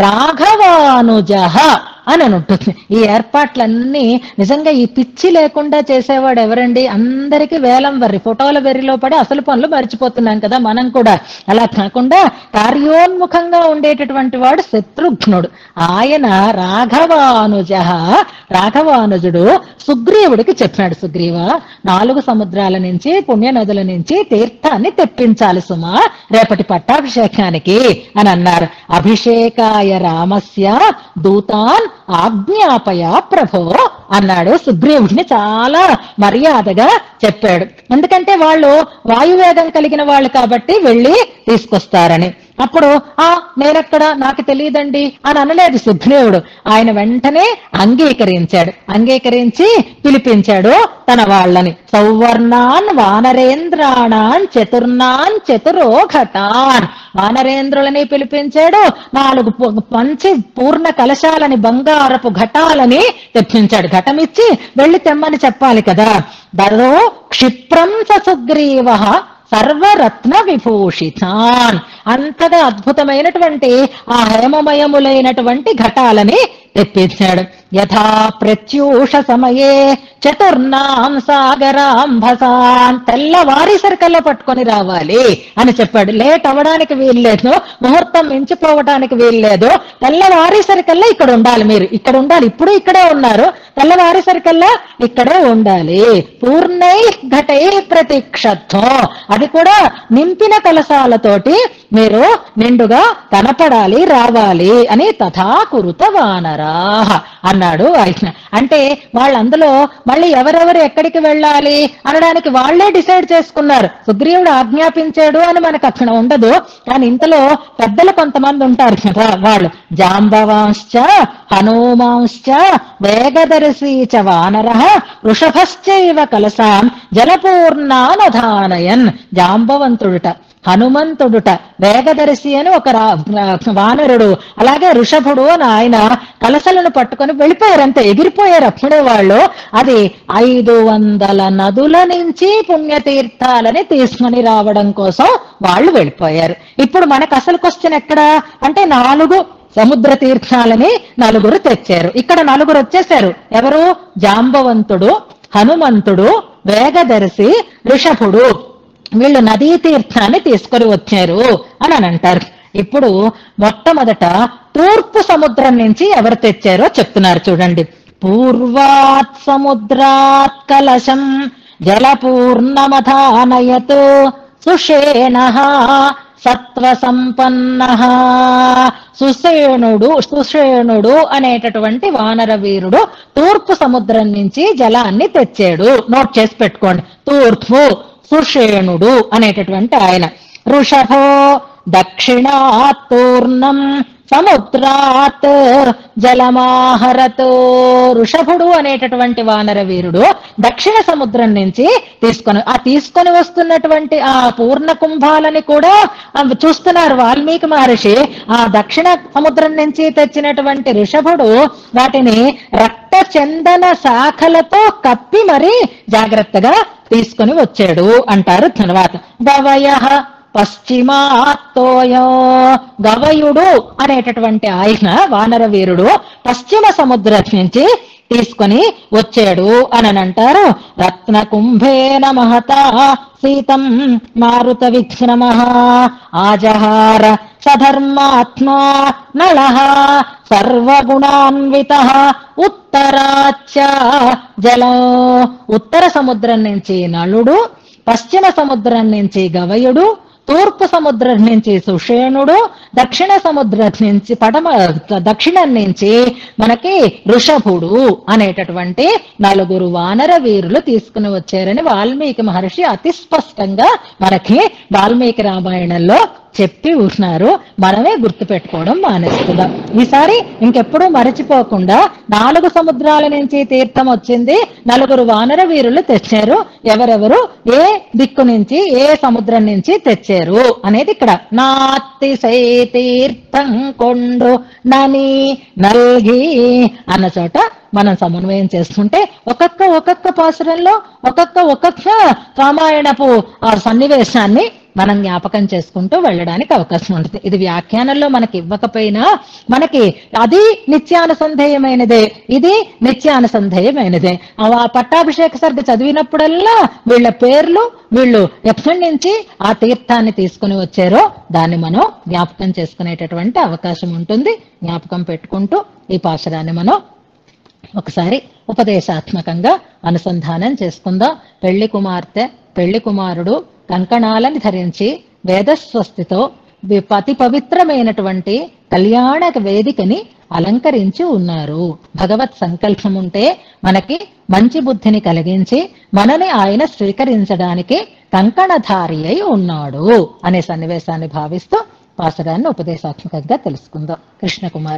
రాఘవానుజ అని అని ఉంటుంది ఈ ఏర్పాట్లన్నీ నిజంగా ఈ పిచ్చి లేకుండా చేసేవాడు ఎవరండి అందరికీ వేలం వర్రి ఫోటోల వెర్రిలో పడి అసలు పనులు మర్చిపోతున్నాం కదా మనం కూడా అలా కాకుండా కార్యోన్ముఖంగా ఉండేటటువంటి వాడు శత్రుఘ్నుడు ఆయన రాఘవానుజ రాఘవానుజుడు సుగ్రీవుడికి చెప్పాడు సుగ్రీవ నాలుగు సముద్రాల నుంచి పుణ్య నదుల నుంచి తీర్థాన్ని తెప్పించాలి సుమా రేపటి పట్టాభిషేకానికి అని అన్నారు అభిషేకాయ రామస్య దూతాన్ ఆజ్ఞాపయ ప్రభో అన్నాడు సుగ్రీవుడిని చాలా మర్యాదగా చెప్పాడు ఎందుకంటే వాళ్ళు వాయువేగం కలిగిన వాళ్ళు కాబట్టి వెళ్ళి తీసుకొస్తారని అప్పుడు ఆ నేనెక్కడ నాకు తెలియదండి అని అనలేదు సుగ్రీవుడు ఆయన వెంటనే అంగీకరించాడు అంగీకరించి పిలిపించాడు తన వాళ్ళని సౌవర్ణాన్ వానరేంద్రాణాన్ చతుర్నాన్ చతురో ఘటాన్ వానరేంద్రులని పిలిపించాడు నాలుగు పు- పంచి పూర్ణ కలశాలని బంగారపు ఘటాలని తెప్పించాడు ఘటమిచ్చి వెళ్ళి తెమ్మని చెప్పాలి కదా దరో క్షిప్రం చ సుగ్రీవ సర్వరత్న విభూషితాన్ అంతగా అద్భుతమైనటువంటి ఆ హేమమయములైనటువంటి ఘటాలని తెప్పించాడు యథా ప్రత్యూష సమయే చతుర్నాం సాగరాంభసాన్ తెల్లవారిసరికల్లా పట్టుకొని రావాలి అని చెప్పాడు లేట్ అవ్వడానికి వీల్లేదు ముహూర్తం మించిపోవడానికి వీల్లేదు తెల్లవారిసరికల్లా ఇక్కడ ఉండాలి మీరు ఇక్కడ ఉండాలి ఇప్పుడు ఇక్కడే ఉన్నారు తెల్లవారిసరికల్లా ఇక్కడే ఉండాలి పూర్ణై ఘటై ప్రతీక్షత్వం అది కూడా నింపిన కలశాలతోటి మీరు నిండుగా కనపడాలి రావాలి అని తథా కురుత వానరా అన్నాడు ఆయన అంటే వాళ్ళందులో మళ్ళీ ఎవరెవరు ఎక్కడికి వెళ్ళాలి అనడానికి వాళ్ళే డిసైడ్ చేసుకున్నారు సుగ్రీవుడు ఆజ్ఞాపించాడు అని మనకు అక్కడ ఉండదు కానీ ఇంతలో పెద్దలు కొంతమంది ఉంటారు కదా వాళ్ళు జాంబవాంశ్చ హనుమాంశ్చ వేగదర్శీ చ వానర వృషభశ్చైవ కలసాం జలపూర్ణానధానయన్ జాంబవంతుడుట హనుమంతుడుట వేగదర్శి అని ఒక రా- రా- వానరుడు అలాగే ఋషభుడు అని ఆయన కలసలను పట్టుకొని వెళ్ళిపోయారు అంతే ఎగిరిపోయారు అప్పుడే వాళ్ళు అది ఐదు వందల నదుల నుంచి పుణ్యతీర్థాలని తీసుకొని రావడం కోసం వాళ్ళు వెళ్ళిపోయారు ఇప్పుడు మనకు అసలు క్వశ్చన్ ఎక్కడ అంటే నాలుగు సముద్ర తీర్థాలని నలుగురు తెచ్చారు ఇక్కడ నలుగురు వచ్చేసారు ఎవరు జాంబవంతుడు హనుమంతుడు వేగదర్శి ఋషభుడు వీళ్ళు నదీ తీర్థాన్ని తీసుకొని వచ్చారు అని అని అంటారు ఇప్పుడు మొట్టమొదట తూర్పు సముద్రం నుంచి ఎవరు తెచ్చారో చెప్తున్నారు చూడండి పూర్వాత్ సముద్రాత్ కలశం జలపూర్ణమధానయత్ సుషేణ సత్వ సంపన్న సుషేణుడు సుషేణుడు అనేటటువంటి వానర వీరుడు తూర్పు సముద్రం నుంచి జలాన్ని తెచ్చాడు నోట్ చేసి పెట్టుకోండి తూర్పు సుషేణుడు అనేటటువంటి ఆయన ఋషభో దక్షిణాత్ పూర్ణం సముద్రాత్ జలమాహరతో ఋషభుడు అనేటటువంటి వానర వీరుడు దక్షిణ సముద్రం నుంచి తీసుకొని ఆ తీసుకొని వస్తున్నటువంటి ఆ పూర్ణ కుంభాలని కూడా ఆ, చూస్తున్నారు వాల్మీకి మహర్షి ఆ దక్షిణ సముద్రం నుంచి తెచ్చినటువంటి ఋషభుడు వాటిని రక్త చందన శాఖలతో కప్పి మరి జాగ్రత్తగా తీసుకొని వచ్చాడు అంటారు తర్వాత గవయ పశ్చిమాత్తోయో గవయుడు అనేటటువంటి ఆయన వానర వీరుడు పశ్చిమ సముద్రం నుంచి తీసుకొని వచ్చాడు అని అంటారు రత్న కుంభేన మహత సీతం మారుత విఘ్నమ ఆజహార సధర్మాత్మా నళ సర్వగుణాన్విత ఉత్తరాచ్చ జలం ఉత్తర సముద్రం నుంచి నలుడు పశ్చిమ సముద్రం నుంచి గవయుడు తూర్పు సముద్రం నుంచి సుషేణుడు దక్షిణ సముద్రం నుంచి పడమ దక్షిణం నుంచి మనకి ఋషభుడు అనేటటువంటి నలుగురు వానర వీరులు తీసుకుని వచ్చారని వాల్మీకి మహర్షి అతి స్పష్టంగా మనకి వాల్మీకి రామాయణంలో చెప్పి ఉన్నారు మనమే గుర్తు పెట్టుకోవడం మానేస్తున్నాం ఈసారి ఇంకెప్పుడు మరచిపోకుండా నాలుగు సముద్రాల నుంచి తీర్థం వచ్చింది నలుగురు వానర వీరులు తెచ్చారు ఎవరెవరు ఏ దిక్కు నుంచి ఏ సముద్రం నుంచి తెచ్చారు అనేది ఇక్కడ నాత్తిసై తీర్థం కొండు నని నల్గి అన్న చోట మనం సమన్వయం చేస్తుంటే ఒక్కొక్క ఒక్కొక్క పాసురంలో ఒక్కొక్క ఒక్కొక్క రామాయణపు ఆ సన్నివేశాన్ని మనం జ్ఞాపకం చేసుకుంటూ వెళ్ళడానికి అవకాశం ఉంటుంది ఇది వ్యాఖ్యానంలో మనకి ఇవ్వకపోయినా మనకి అది నిత్యానుసంధేయమైనదే ఇది నిత్యానుసంధేయమైనదే ఆ పట్టాభిషేక సర్గ చదివినప్పుడల్లా వీళ్ళ పేర్లు వీళ్ళు ఎక్కడి నుంచి ఆ తీర్థాన్ని తీసుకుని వచ్చారో దాన్ని మనం జ్ఞాపకం చేసుకునేటటువంటి అవకాశం ఉంటుంది జ్ఞాపకం పెట్టుకుంటూ ఈ పాశరాన్ని మనం ఒకసారి ఉపదేశాత్మకంగా అనుసంధానం చేసుకుందాం పెళ్లి కుమార్తె పెళ్లి కుమారుడు కంకణాలని ధరించి వేదస్వస్తితో వి- అతి పవిత్రమైనటువంటి కళ్యాణ వేదికని అలంకరించి ఉన్నారు భగవత్ సంకల్పం ఉంటే మనకి మంచి బుద్ధిని కలిగించి మనని ఆయన స్వీకరించడానికి కంకణధారి అయి ఉన్నాడు అనే సన్నివేశాన్ని భావిస్తూ పాసరాన్ని ఉపదేశాత్మకంగా తెలుసుకుందాం కృష్ణకుమార్